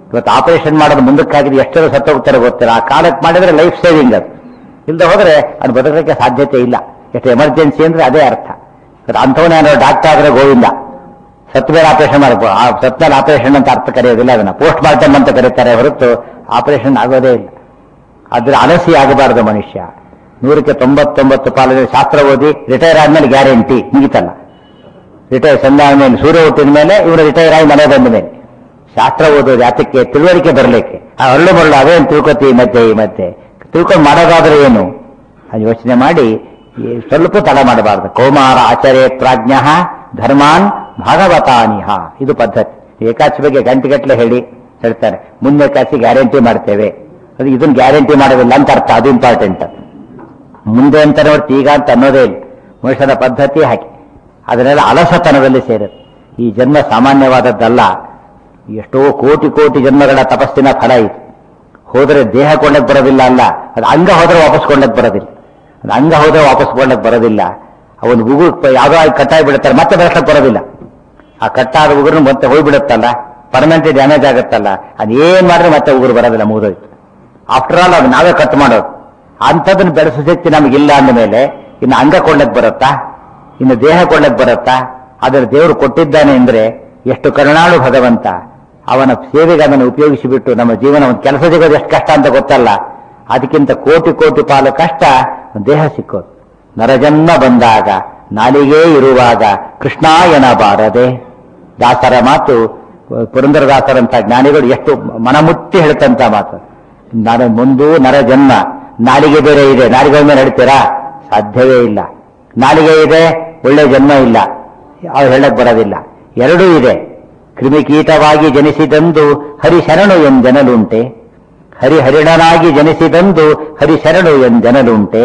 ಇವತ್ತು ಆಪರೇಷನ್ ಮಾಡೋದು ಮುಂದಕ್ಕಾಗಿದೆ ಎಷ್ಟರ ಸತ್ತೋಗ್ತಾರೆ ಗೊತ್ತಿಲ್ಲ ಆ ಕಾಲಕ್ಕೆ ಮಾಡಿದ್ರೆ ಲೈಫ್ ಸೇವಿಂಗ್ ಅದು ಇಲ್ಲದೆ ಹೋದ್ರೆ ಅದು ಬದುಕಲಿಕ್ಕೆ ಸಾಧ್ಯತೆ ಇಲ್ಲ ಎಷ್ಟು ಎಮರ್ಜೆನ್ಸಿ ಅಂದ್ರೆ ಅದೇ ಅರ್ಥ ಅಂಥವನೇ ಡಾಕ್ಟರ್ ಆದ್ರೆ ಗೋವಿಂದ ಸತ್ ಮೇಲೆ ಆಪರೇಷನ್ ಮಾಡಬೇಕು ಆ ಸತ್ ಮೇಲೆ ಆಪರೇಷನ್ ಅಂತ ಅರ್ಥ ಕರೆಯೋದಿಲ್ಲ ಅದನ್ನ ಪೋಸ್ಟ್ ಮಾರ್ಟಮ್ ಅಂತ ಕರೀತಾರೆ ಹೊರತು ಆಪರೇಷನ್ ಆಗೋದೇ ಇಲ್ಲ ಅದ್ರ ಅಲಸಿ ಆಗಬಾರದು ಮನುಷ್ಯ ನೂರಕ್ಕೆ ತೊಂಬತ್ತೊಂಬತ್ತು ಪಾಲನೆ ಶಾಸ್ತ್ರ ಓದಿ ರಿಟೈರ್ ಆದ್ಮೇಲೆ ಗ್ಯಾರಂಟಿ ಮುಗಿತಲ್ಲ ರಿಟೈರ್ ಸಂಧಾನ ಮೇಲೆ ಸೂರ್ಯ ಹುಟ್ಟಿದ ಮೇಲೆ ಇವರು ರಿಟೈರ್ ಆಗಿ ಮನೆ ಬಂದ ಮೇಲೆ ಶಾಸ್ತ್ರ ಓದೋದು ಯಾತಕ್ಕೆ ತಿಳುವಳಿಕೆ ಬರಲಿಕ್ಕೆ ಆ ಅರಳು ಮರಳು ಅವೇನು ತಿಳ್ಕೊತಿ ಈ ಮಧ್ಯೆ ಈ ಮಧ್ಯೆ ತಿಳ್ಕೊಂಡು ಮಾಡೋದಾದ್ರೆ ಏನು ಅದು ಯೋಚನೆ ಮಾಡಿ ಈ ಸ್ವಲ್ಪ ತಡ ಮಾಡಬಾರದು ಕೌಮಾರ ಆಚಾರ್ಯ ಪ್ರಾಜ್ಞ ಧರ್ಮಾನ್ ಭಾಗವತಾನಿಹ ಇದು ಪದ್ಧತಿ ಏಕಾಚಿ ಬಗ್ಗೆ ಗಂಟೆಗಟ್ಟಲೆ ಹೇಳಿ ಹೇಳ್ತಾರೆ ಮುಂದೆ ಕಾಸಿ ಗ್ಯಾರಂಟಿ ಮಾಡ್ತೇವೆ ಅದು ಇದನ್ನ ಗ್ಯಾರಂಟಿ ಮಾಡೋದಿಲ್ಲ ಅಂತ ಅರ್ಥ ಅದು ಇಂಪಾರ್ಟೆಂಟ್ ಮುಂದೆ ಅಂತ ಹೊರತು ಈಗ ಅಂತ ಅನ್ನೋದೇ ಇಲ್ಲ ಮನುಷ್ಯನ ಪದ್ಧತಿ ಹಾಕಿ ಅದನ್ನೆಲ್ಲ ಅಲಸತನದಲ್ಲಿ ಸೇರುತ್ತೆ ಈ ಜನ್ಮ ಸಾಮಾನ್ಯವಾದದ್ದಲ್ಲ ಎಷ್ಟೋ ಕೋಟಿ ಕೋಟಿ ಜನ್ಮಗಳ ತಪಸ್ಸಿನ ಫಲ ಇದು ಹೋದರೆ ದೇಹ ಕೊಳ್ಳಕ್ ಬರೋದಿಲ್ಲ ಅಲ್ಲ ಅದು ಅಂಗ ಹೋದ್ರೆ ವಾಪಸ್ ಕೊಳ್ಳಕ್ ಬರೋದಿಲ್ಲ ಅದು ಅಂಗ ಹೋದ್ರೆ ವಾಪಸ್ ಕೊಳ್ಳಕ್ ಬರೋದಿಲ್ಲ ಅವನು ಉಗು ಯಾವುದೋ ಆಗಿ ಕಟ್ಟಾಗಿ ಬಿಡುತ್ತಾರೆ ಮತ್ತೆ ಬೆಳೆಸಕ್ ಬರೋದಿಲ್ಲ ಆ ಕಟ್ಟಾದ ಉಗುರು ಮತ್ತೆ ಹೋಗ್ಬಿಡುತ್ತಲ್ಲ ಪರ್ಮನೆಂಟ್ ಡ್ಯಾಮೇಜ್ ಆಗುತ್ತಲ್ಲ ಅದೇನ್ ಮಾಡಿದ್ರೆ ಮತ್ತೆ ಉಗುರು ಬರೋದಿಲ್ಲ ಮುಗಿದೋಯ್ತು ಆಫ್ಟರ್ ಆಲ್ ಅದು ನಾವೇ ಕಟ್ ಮಾಡೋದು ಅಂಥದನ್ನ ಬೆಳೆಸೋ ಶಕ್ತಿ ನಮಗಿಲ್ಲ ಅಂದ ಮೇಲೆ ಇನ್ನು ಅಂಗ ಕೊಳ್ಳಕ್ ಬರುತ್ತಾ ಇನ್ನು ದೇಹ ಕೊಳ್ಳಕ್ ಬರುತ್ತಾ ಅದರ ದೇವರು ಕೊಟ್ಟಿದ್ದಾನೆ ಅಂದ್ರೆ ಎಷ್ಟು ಕರುಣಾಳು ಭಗವಂತ ಅವನ ಸೇವೆಗೆ ಅದನ್ನು ಉಪಯೋಗಿಸಿಬಿಟ್ಟು ನಮ್ಮ ಜೀವನ ಒಂದು ಕೆಲಸ ಸಿಗೋದು ಎಷ್ಟು ಕಷ್ಟ ಅಂತ ಗೊತ್ತಲ್ಲ ಅದಕ್ಕಿಂತ ಕೋಟಿ ಕೋಟಿ ಪಾಲು ಕಷ್ಟ ದೇಹ ಸಿಕ್ಕೋದು ನರಜನ್ಮ ಬಂದಾಗ ನಾಲಿಗೆ ಇರುವಾಗ ಕೃಷ್ಣ ಎನಬಾರದೆ ದಾಸರ ಮಾತು ಪುರಂದರದಾಸರಂತ ಜ್ಞಾನಿಗಳು ಎಷ್ಟು ಮನಮುಟ್ಟಿ ಹೇಳ್ತಂತ ಮಾತು ನಾನು ಮುಂದು ನರ ಜನ್ಮ ನಾಲಿಗೆ ಬೇರೆ ಇದೆ ನಾಲಿಗೆ ಒಮ್ಮೆ ನಡೀತೀರಾ ಸಾಧ್ಯವೇ ಇಲ್ಲ ನಾಲಿಗೆ ಇದೆ ಒಳ್ಳೆ ಜನ್ಮ ಇಲ್ಲ ಅವ್ರು ಹೇಳಕ್ ಬರೋದಿಲ್ಲ ಎರಡೂ ಇದೆ ಕ್ರಿಮಿಕೀಟವಾಗಿ ಜನಿಸಿದಂದು ಹರಿಶರಣು ಎಂದೆನಲುಂಟೆ ಹರಿಹರಿಣನಾಗಿ ಜನಿಸಿದಂದು ಹರಿಶರಣು ಎಂದೆನಲುಂಟೆ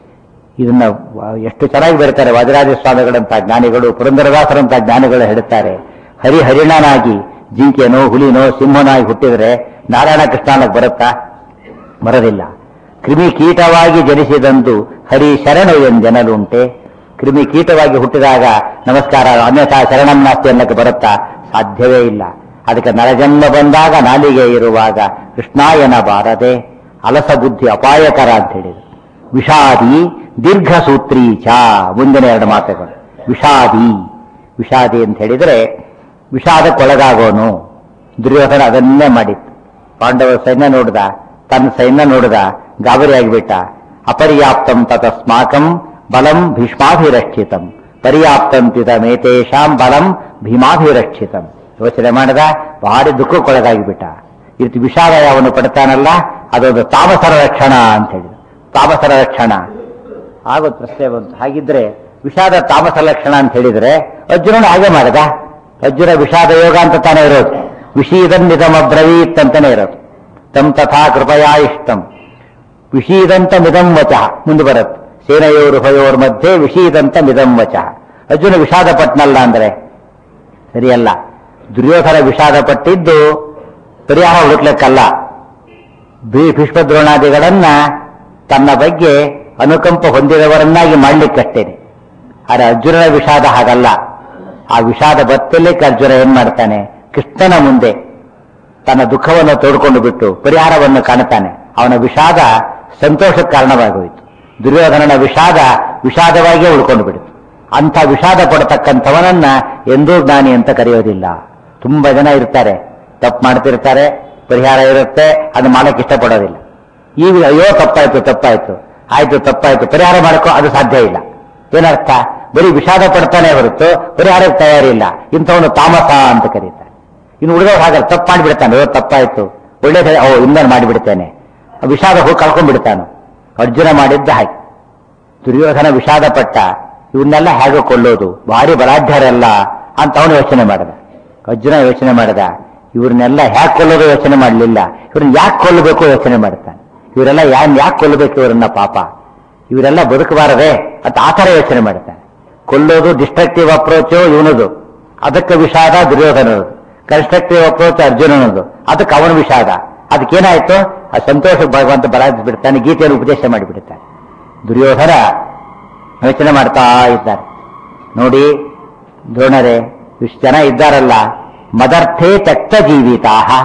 ಇದನ್ನ ಎಷ್ಟು ಚೆನ್ನಾಗಿ ಬರ್ತಾರೆ ವಾದಿರಾಜ ಸ್ವಾಮಿಗಳಂತ ಜ್ಞಾನಿಗಳು ಪುರಂದರದಾಸರಂತ ಜ್ಞಾನಿಗಳು ಹೇಳುತ್ತಾರೆ ಹರಿಹರಿಣನಾಗಿ ಜಿಂಕೆನೋ ಹುಲಿನೋ ಸಿಂಹನಾಗಿ ಹುಟ್ಟಿದರೆ ನಾರಾಯಣ ಕೃಷ್ಣನಾಗಿ ಬರುತ್ತಾ ಬರೋದಿಲ್ಲ ಕ್ರಿಮಿ ಕೀಟವಾಗಿ ಜನಿಸಿದಂದು ಹರಿ ಶರಣು ಎಂದೆನಲುಂಟೆ ಕ್ರಿಮಿ ಕೀಟವಾಗಿ ಹುಟ್ಟಿದಾಗ ನಮಸ್ಕಾರ ಅನ್ಯಥಾ ಶರಣಂ ನಾಸ್ತಿ ಅನ್ನಕ್ಕೆ ಬರುತ್ತಾ ಸಾಧ್ಯವೇ ಇಲ್ಲ ಅದಕ್ಕೆ ನರಜನ್ಮ ಬಂದಾಗ ನಾಲಿಗೆ ಇರುವಾಗ ಕೃಷ್ಣಾಯನ ಬಾರದೆ ಅಲಸ ಬುದ್ಧಿ ಅಪಾಯಕರ ಅಂತ ಹೇಳಿದ್ರು ವಿಷಾದಿ ದೀರ್ಘ ಸೂತ್ರೀ ಚ ಮುಂದಿನ ಎರಡು ಮಾತುಗಳು ವಿಷಾದಿ ವಿಷಾದಿ ಅಂತ ಹೇಳಿದ್ರೆ ವಿಷಾದಕ್ಕೊಳಗಾಗೋನು ದುರ್ಯೋಧನ ಅದನ್ನೇ ಮಾಡಿತ್ತು ಪಾಂಡವರ ಸೈನ್ಯ ನೋಡಿದ ತನ್ನ ಸೈನ್ಯ ನೋಡಿದ ಗಾಬರಿಯಾಗಿಬಿಟ್ಟ ಅಪರ್ಯಾಪ್ತಂ ತತಸ್ಮಾಕಂ ಬಲಂ ಭೀಷ್ಮಾಭಿರಕ್ಷಿತಂ ಪರ್ಯಾಪ್ತಂ ಮೇತೇಶಾಂ ಬಲಂ ಭೀಮಾಭಿರಕ್ಷಿತಂ ಯೋಚನೆ ಮಾಡಿದ ಭಾರಿ ದುಃಖಕ್ಕೊಳಗಾಗಿಬಿಟ್ಟ ಈ ರೀತಿ ವಿಷಾದ ಯಾವನು ಪಡ್ತಾನಲ್ಲ ಅದೊಂದು ತಾಮಸರ ರಕ್ಷಣ ಅಂತ ಹೇಳಿದ ತಾಮಸರ ರಕ್ಷಣ ಆಗೋ ಪ್ರಶ್ನೆ ಬಂತು ಹಾಗಿದ್ರೆ ವಿಷಾದ ತಾಮಸ ಲಕ್ಷಣ ಅಂತ ಹೇಳಿದ್ರೆ ಅರ್ಜುನನು ಹಾಗೆ ಮಾಡಿದ ಅರ್ಜುನ ವಿಷಾದ ಯೋಗ ಅಂತ ತಾನೇ ಇರೋದು ವಿಷೀದನ್ನಿದಮಬ್ರವೀತ್ ಅಂತಾನೆ ಇರೋದು ತಂ ತಥಾ ಕೃಪಯಾ ಇಷ್ಟಂ ವಿಷೀದಂತ ಮಿದಂ ವಚಃ ಮುಂದೆ ಬರುತ್ತೆ ಸೇನೆಯೋರು ಹೊಯೋರ್ ಮಧ್ಯೆ ವಿಷೀದಂತ ಮಿದಂ ವಚಃ ಅರ್ಜುನ ವಿಷಾದ ಪಟ್ನಲ್ಲ ಅಂದ್ರೆ ಸರಿಯಲ್ಲ ದುರ್ಯೋಧನ ವಿಷಾದ ಪಟ್ಟಿದ್ದು ಪರಿಹಾರ ಹುಡುಕ್ಲಿಕ್ಕಲ್ಲ ಭೀ- ಭೀಷ್ಮದ್ರೋಣಾದಿಗಳನ್ನ ತನ್ನ ಬಗ್ಗೆ ಅನುಕಂಪ ಹೊಂದಿದವರನ್ನಾಗಿ ಮಾಡ್ಲಿಕ್ಕಷ್ಟೇನೆ ಆದರೆ ಅರ್ಜುನನ ವಿಷಾದ ಹಾಗಲ್ಲ ಆ ವಿಷಾದ ಬತ್ತಲಿಕ್ಕೆ ಅರ್ಜುನ ಏನ್ ಮಾಡ್ತಾನೆ ಕೃಷ್ಣನ ಮುಂದೆ ತನ್ನ ದುಃಖವನ್ನು ತೋಡ್ಕೊಂಡು ಬಿಟ್ಟು ಪರಿಹಾರವನ್ನು ಕಾಣುತ್ತಾನೆ ಅವನ ವಿಷಾದ ಸಂತೋಷಕ್ಕೆ ಕಾರಣವಾಗೋಯಿತು ದುರ್ಯೋಧನನ ವಿಷಾದ ವಿಷಾದವಾಗಿಯೇ ಉಳ್ಕೊಂಡು ಬಿಡಿತು ಅಂಥ ವಿಷಾದ ಪಡತಕ್ಕಂಥವನನ್ನ ಎಂದೂ ಜ್ಞಾನಿ ಅಂತ ಕರೆಯೋದಿಲ್ಲ ತುಂಬಾ ಜನ ಇರ್ತಾರೆ ತಪ್ಪು ಮಾಡ್ತಿರ್ತಾರೆ ಪರಿಹಾರ ಇರುತ್ತೆ ಅದು ಮಾಡಕ್ಕೆ ಇಷ್ಟಪಡೋದಿಲ್ಲ ಈಗ ಅಯ್ಯೋ ತಪ್ಪಾಯ್ತು ತಪ್ಪಾಯ್ತು ಆಯ್ತು ತಪ್ಪಾಯ್ತು ಪರಿಹಾರ ಮಾಡಕ್ಕೋ ಅದು ಸಾಧ್ಯ ಇಲ್ಲ ಏನರ್ಥ ಬರೀ ವಿಷಾದ ಪಡ್ತಾನೆ ಹೊರತು ಪರಿಹಾರಕ್ಕೆ ತಯಾರಿಲ್ಲ ಇಂಥವನು ತಾಮಸ ಅಂತ ಕರೀತಾರೆ ಇನ್ನು ಹುಡುಗರು ಹಾಗಲ್ಲ ತಪ್ಪು ಮಾಡಿಬಿಡ್ತಾನೆ ಅಯ್ಯೋ ತಪ್ಪಾಯ್ತು ಒಳ್ಳೆ ಓ ಇನ್ನೇನು ಮಾಡಿಬಿಡ್ತೇನೆ ಆ ವಿಷಾದ ಹೋಗಿ ಕಳ್ಕೊಂಡ್ಬಿಡ್ತಾನೆ ಅರ್ಜುನ ಮಾಡಿದ್ದ ಹಾಗೆ ದುರ್ಯೋಧನ ವಿಷಾದ ಪಟ್ಟ ಇವನ್ನೆಲ್ಲ ಹೇಗೆ ಕೊಲ್ಲೋದು ಭಾರಿ ಬಲಾಢ್ಯರಲ್ಲ ಅಂತ ಅವನು ಯೋಚನೆ ಮಾಡಿದ ಅರ್ಜುನ ಯೋಚನೆ ಮಾಡಿದ ಇವ್ರನ್ನೆಲ್ಲ ಹ್ಯಾಕ್ ಕೊಲ್ಲೋದು ಯೋಚನೆ ಮಾಡಲಿಲ್ಲ ಇವ್ರನ್ನ ಯಾಕೆ ಕೊಲ್ಲಬೇಕು ಯೋಚನೆ ಮಾಡ್ತಾನೆ ಇವರೆಲ್ಲ ಯಾನ್ ಯಾಕೆ ಕೊಲ್ಲಬೇಕು ಇವರನ್ನ ಪಾಪ ಇವರೆಲ್ಲ ಬದುಕಬಾರದೆ ಅಂತ ಆ ಥರ ಯೋಚನೆ ಮಾಡ್ತಾನೆ ಕೊಲ್ಲೋದು ಡಿಸ್ಟ್ರಕ್ಟಿವ್ ಅಪ್ರೋಚು ಇವನದು ಅದಕ್ಕೆ ವಿಷಾದ ದುರ್ಯೋಧನದು ಕನ್ಸ್ಟ್ರಕ್ಟಿವ್ ಅಪ್ರೋಚ್ ಅರ್ಜುನನದು ಅದಕ್ಕೆ ಅವನ ವಿಷಾದ ಅದಕ್ಕೇನಾಯ್ತು ಆ ಸಂತೋಷ ಭಗವಂತ ಬಲಾಯಿಸ್ಬಿಡ್ತಾನೆ ಗೀತೆಯನ್ನು ಉಪದೇಶ ಮಾಡಿಬಿಡ್ತಾನೆ ದುರ್ಯೋಧನ ಯೋಚನೆ ಮಾಡ್ತಾ ಇದ್ದಾರೆ ನೋಡಿ ದ್ರೋಣರೇ ಇಷ್ಟು ಜನ ಇದ್ದಾರಲ್ಲ ಮದರ್ಥೇ ತಕ್ತ ಜೀವಿತಾ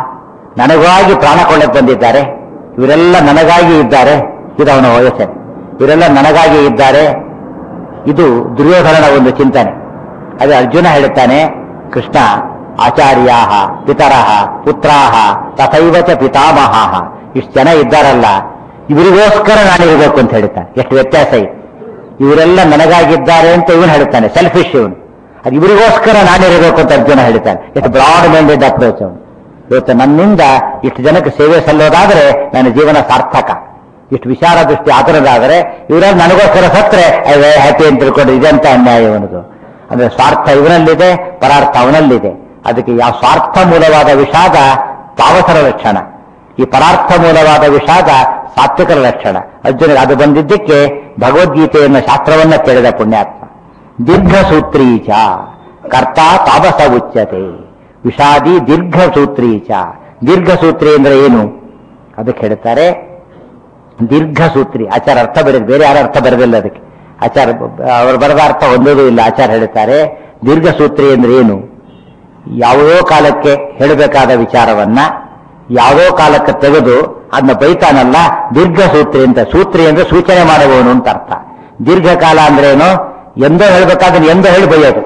ನನಗಾಗಿ ಪ್ರಾಣ ಕೊಳ್ಳಕ್ಕೆ ಬಂದಿದ್ದಾರೆ ಇವರೆಲ್ಲ ನನಗಾಗಿ ಇದ್ದಾರೆ ಇದು ಅವನ ವಯಸ್ಸನೆ ಇವರೆಲ್ಲ ನನಗಾಗಿ ಇದ್ದಾರೆ ಇದು ದುರ್ಯೋಧನನ ಒಂದು ಚಿಂತನೆ ಅದೇ ಅರ್ಜುನ ಹೇಳುತ್ತಾನೆ ಕೃಷ್ಣ ಆಚಾರ್ಯಾ ಪಿತರಃ ಪುತ್ರಾಹ ತಥೈವ ಚ ಪಿತಾಮಹ ಇಷ್ಟು ಜನ ಇದ್ದಾರಲ್ಲ ಇವರಿಗೋಸ್ಕರ ನಾನಿರಬೇಕು ಅಂತ ಹೇಳ್ತಾನೆ ಎಷ್ಟು ವ್ಯತ್ಯಾಸ ಇದೆ ಇವರೆಲ್ಲ ನನಗಾಗಿದ್ದಾರೆ ಅಂತ ಇವನು ಹೇಳ್ತಾನೆ ಸೆಲ್ಫಿಶ್ ಇವನು ಅದು ಇವರಿಗೋಸ್ಕರ ನಾನಿರಬೇಕು ಅಂತ ಅರ್ಜುನ ಹೇಳ್ತಾನೆ ಎಷ್ಟು ಬ್ರಾಡ್ ಮೈಂಡೆಡ್ ಅಪ್ರೋಚ್ ಅವನು ಇವತ್ತು ನನ್ನಿಂದ ಇಷ್ಟು ಜನಕ್ಕೆ ಸೇವೆ ಸಲ್ಲೋದಾದ್ರೆ ನನ್ನ ಜೀವನ ಸಾರ್ಥಕ ಇಷ್ಟು ವಿಚಾರ ದೃಷ್ಟಿ ಆತರದಾದರೆ ಇವರೆಲ್ಲ ನನಗೋಸ್ಕರ ಸತ್ರೆ ಐ ವೇ ಹ್ಯಾಪಿ ಅಂತ ತಿಳ್ಕೊಂಡು ಇದೆಂತ ಅನ್ಯಾಯ ಇವನದು ಅಂದ್ರೆ ಸ್ವಾರ್ಥ ಇವನಲ್ಲಿದೆ ಪರಾರ್ಥ ಅವನಲ್ಲಿದೆ ಅದಕ್ಕೆ ಯಾವ ಸ್ವಾರ್ಥ ಮೂಲವಾದ ವಿಷಾದ ತಾವಸರ ಲಕ್ಷಣ ಈ ಪರಾರ್ಥ ಮೂಲವಾದ ವಿಷಾದ ಸಾತ್ವಿಕರ ಲಕ್ಷಣ ಅರ್ಜುನ ಅದು ಬಂದಿದ್ದಕ್ಕೆ ಭಗವದ್ಗೀತೆಯನ್ನ ಶಾಸ್ತ್ರವನ್ನ ಕೇಳಿದ ಪುಣ್ಯಾತ್ಮ ದೀರ್ಘ ಸೂತ್ರೀಚ ಕರ್ತ ತಾಪಸ ಉಚ್ಯತೆ ವಿಷಾದಿ ದೀರ್ಘ ಸೂತ್ರೀಚ ದೀರ್ಘ ಸೂತ್ರಿ ಅಂದ್ರೆ ಏನು ಅದಕ್ಕೆ ಹೇಳ್ತಾರೆ ದೀರ್ಘ ಸೂತ್ರಿ ಆಚಾರ ಅರ್ಥ ಬರೆದು ಬೇರೆ ಯಾರ ಅರ್ಥ ಬರೆದಿಲ್ಲ ಅದಕ್ಕೆ ಆಚಾರ ಅವರು ಬರೆದ ಅರ್ಥ ಹೊಂದೋದು ಇಲ್ಲ ಆಚಾರ ಹೇಳ್ತಾರೆ ದೀರ್ಘ ಸೂತ್ರಿ ಅಂದ್ರೆ ಏನು ಯಾವುದೋ ಕಾಲಕ್ಕೆ ಹೇಳಬೇಕಾದ ವಿಚಾರವನ್ನ ಯಾವುದೋ ಕಾಲಕ್ಕೆ ತೆಗೆದು ಅದನ್ನ ಬೈತಾನಲ್ಲ ದೀರ್ಘ ಸೂತ್ರಿ ಅಂತ ಸೂತ್ರಿ ಅಂದ್ರೆ ಸೂಚನೆ ಮಾಡುವವನು ಅಂತ ಅರ್ಥ ದೀರ್ಘಕಾಲ ಅಂದ್ರೆ ಏನು ಎಂದೋ ಹೇಳ್ಬೇಕಾದ್ರೆ ಎಂದೋ ಹೇಳಿ ಬೈಯೋದು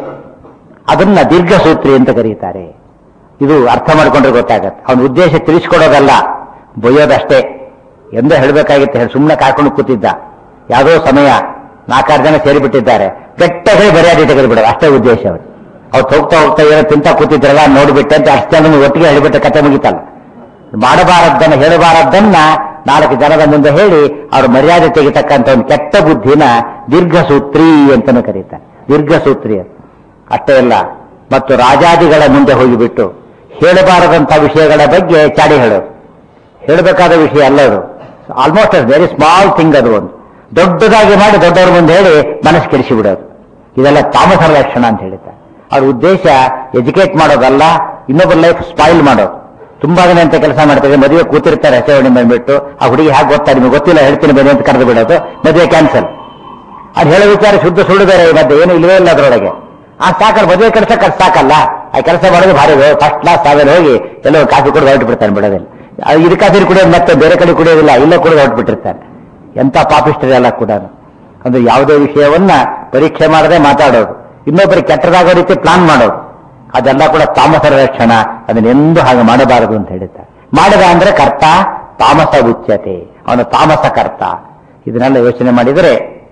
ಅದನ್ನ ದೀರ್ಘ ಸೂತ್ರಿ ಅಂತ ಕರೀತಾರೆ ಇದು ಅರ್ಥ ಮಾಡ್ಕೊಂಡ್ರೆ ಗೊತ್ತಾಗತ್ತೆ ಅವನ ಉದ್ದೇಶ ತಿಳಿಸ್ಕೊಡೋದಲ್ಲ ಬೈಯೋದಷ್ಟೇ ಎಂದೋ ಹೇಳಬೇಕಾಗಿತ್ತು ಹೇಳಿ ಸುಮ್ಮನೆ ಕಾಯ್ಕೊಂಡು ಕೂತಿದ್ದ ಯಾವುದೋ ಸಮಯ ನಾಲ್ಕಾರು ಜನ ಸೇರಿಬಿಟ್ಟಿದ್ದಾರೆ ಕೆಟ್ಟ ಹೇಳಿ ಬರೆಯಾದಿ ತೆಗೆದುಬಿಡೋದು ಅಷ್ಟೇ ಉದ್ದೇಶ ಅವರು ಅವ್ರು ಹೋಗ್ತಾ ಹೋಗ್ತಾ ಏನೋ ತಿಂತ ಕೂತಿದ್ರಲ್ಲ ನೋಡ್ಬಿಟ್ಟೆ ಅಂತ ಅಷ್ಟು ಜನ ಒಟ್ಟಿಗೆ ಹೇಳಿಬಿಟ್ರೆ ಕತೆ ಮುಗಿತಲ್ಲ ಮಾಡಬಾರದ್ದನ್ನ ಹೇಳಬಾರದ್ದನ್ನ ನಾಲ್ಕು ಜನರ ಮುಂದೆ ಹೇಳಿ ಅವ್ರ ಮರ್ಯಾದೆ ತೆಗಿತಕ್ಕಂಥ ಒಂದು ಕೆಟ್ಟ ಬುದ್ಧಿನ ದೀರ್ಘಸೂತ್ರಿ ಅಂತಾನು ಕರೀತಾರೆ ದೀರ್ಘಸೂತ್ರಿ ಅಂತ ಅಷ್ಟೇ ಅಲ್ಲ ಮತ್ತು ರಾಜಾದಿಗಳ ಮುಂದೆ ಹೋಗಿಬಿಟ್ಟು ಹೇಳಬಾರದಂತ ವಿಷಯಗಳ ಬಗ್ಗೆ ಚಾಡಿ ಹೇಳೋದು ಹೇಳಬೇಕಾದ ವಿಷಯ ಅಲ್ಲ ಅದು ಆಲ್ಮೋಸ್ಟ್ ವೆರಿ ಸ್ಮಾಲ್ ಥಿಂಗ್ ಅದು ಒಂದು ದೊಡ್ಡದಾಗಿ ಮಾಡಿ ದೊಡ್ಡವ್ರ ಮುಂದೆ ಹೇಳಿ ಮನಸ್ಸು ಕೆಡಿಸಿ ಬಿಡೋದು ಇದೆಲ್ಲ ತಾಮಸರ ಲಕ್ಷಣ ಅಂತ ಹೇಳ್ತಾರೆ ಅವ್ರ ಉದ್ದೇಶ ಎಜುಕೇಟ್ ಮಾಡೋದಲ್ಲ ಇನ್ನೊಬ್ಬರ ಲೈಫ್ ಸ್ಪಾಯಿಲ್ ಮಾಡೋದು ತುಂಬಾ ದಿನ ಅಂತ ಕೆಲಸ ಮಾಡ್ತಾರೆ ಮದುವೆ ಕೂತಿರ್ತಾರೆ ಹೆಸರು ಬಂದ್ಬಿಟ್ಟು ಆ ಹುಡುಗಿ ಹೇಗೆ ಗೊತ್ತಾ ನಿಮಗೆ ಗೊತ್ತಿಲ್ಲ ಹೇಳ್ತೀನಿ ಬನ್ನಿ ಅಂತ ಕರೆದು ಬಿಡೋದು ಮದುವೆ ಕ್ಯಾನ್ಸಲ್ ಅದು ಹೇಳೋ ವಿಚಾರ ಶುದ್ಧ ಸುಳ್ಳು ಬೇರೆ ಈ ಮಧ್ಯೆ ಏನು ಇಲ್ಲವೇ ಇಲ್ಲ ಅದರೊಳಗೆ ಆ ಸಾಕಲ್ಲ ಮದುವೆ ಕೆಲಸಕ್ಕೆ ಅದು ಸಾಕಲ್ಲ ಆ ಕೆಲಸ ಮಾಡೋದು ಭಾರಿ ಫಸ್ಟ್ ಕ್ಲಾಸ್ ಸಾವಿರ ಹೋಗಿ ಎಲ್ಲೋ ಕಾಫಿ ಕುಡಿದು ಹೊರಟು ಬಿಡ್ತಾನೆ ಬಿಡೋದಿಲ್ಲ ಅದು ಇದು ಕಾಫಿ ಕುಡಿಯೋದು ಮತ್ತೆ ಬೇರೆ ಕಡೆ ಕುಡಿಯೋದಿಲ್ಲ ಇಲ್ಲೇ ಕುಡಿದು ಹೊರಟು ಬಿಟ್ಟಿರ್ತಾನೆ ಎಂತ ಪಾಪಿಷ್ಟರೆಲ್ಲ ಕೂಡ ಅಂದ್ರೆ ಯಾವುದೇ ವಿಷಯವನ್ನ ಪರೀಕ್ಷೆ ಮಾಡದೆ ಮಾತಾಡೋದು ಇನ್ನೊಬ್ಬರಿಗೆ ಕೆಟ್ಟದಾಗೋ ರೀತಿ ಪ್ಲಾನ್ ಮಾಡೋದು ಅದೆಲ್ಲ ಕೂಡ ತಾಮಸರ ಲಕ್ಷಣ ಅದನ್ನೆಂದು ಹಾಗೆ ಮಾಡಬಾರದು ಅಂತ ಹೇಳಿದ್ದಾರೆ ಮಾಡಿದ ಅಂದ್ರೆ ಕರ್ತ ತಾಮಸ ಉಚ್ಯತೆ ಅವನು ತಾಮಸ ಕರ್ತ ಇದನ್ನೆಲ್ಲ ಯೋಚನೆ ಮಾಡಿದರೆ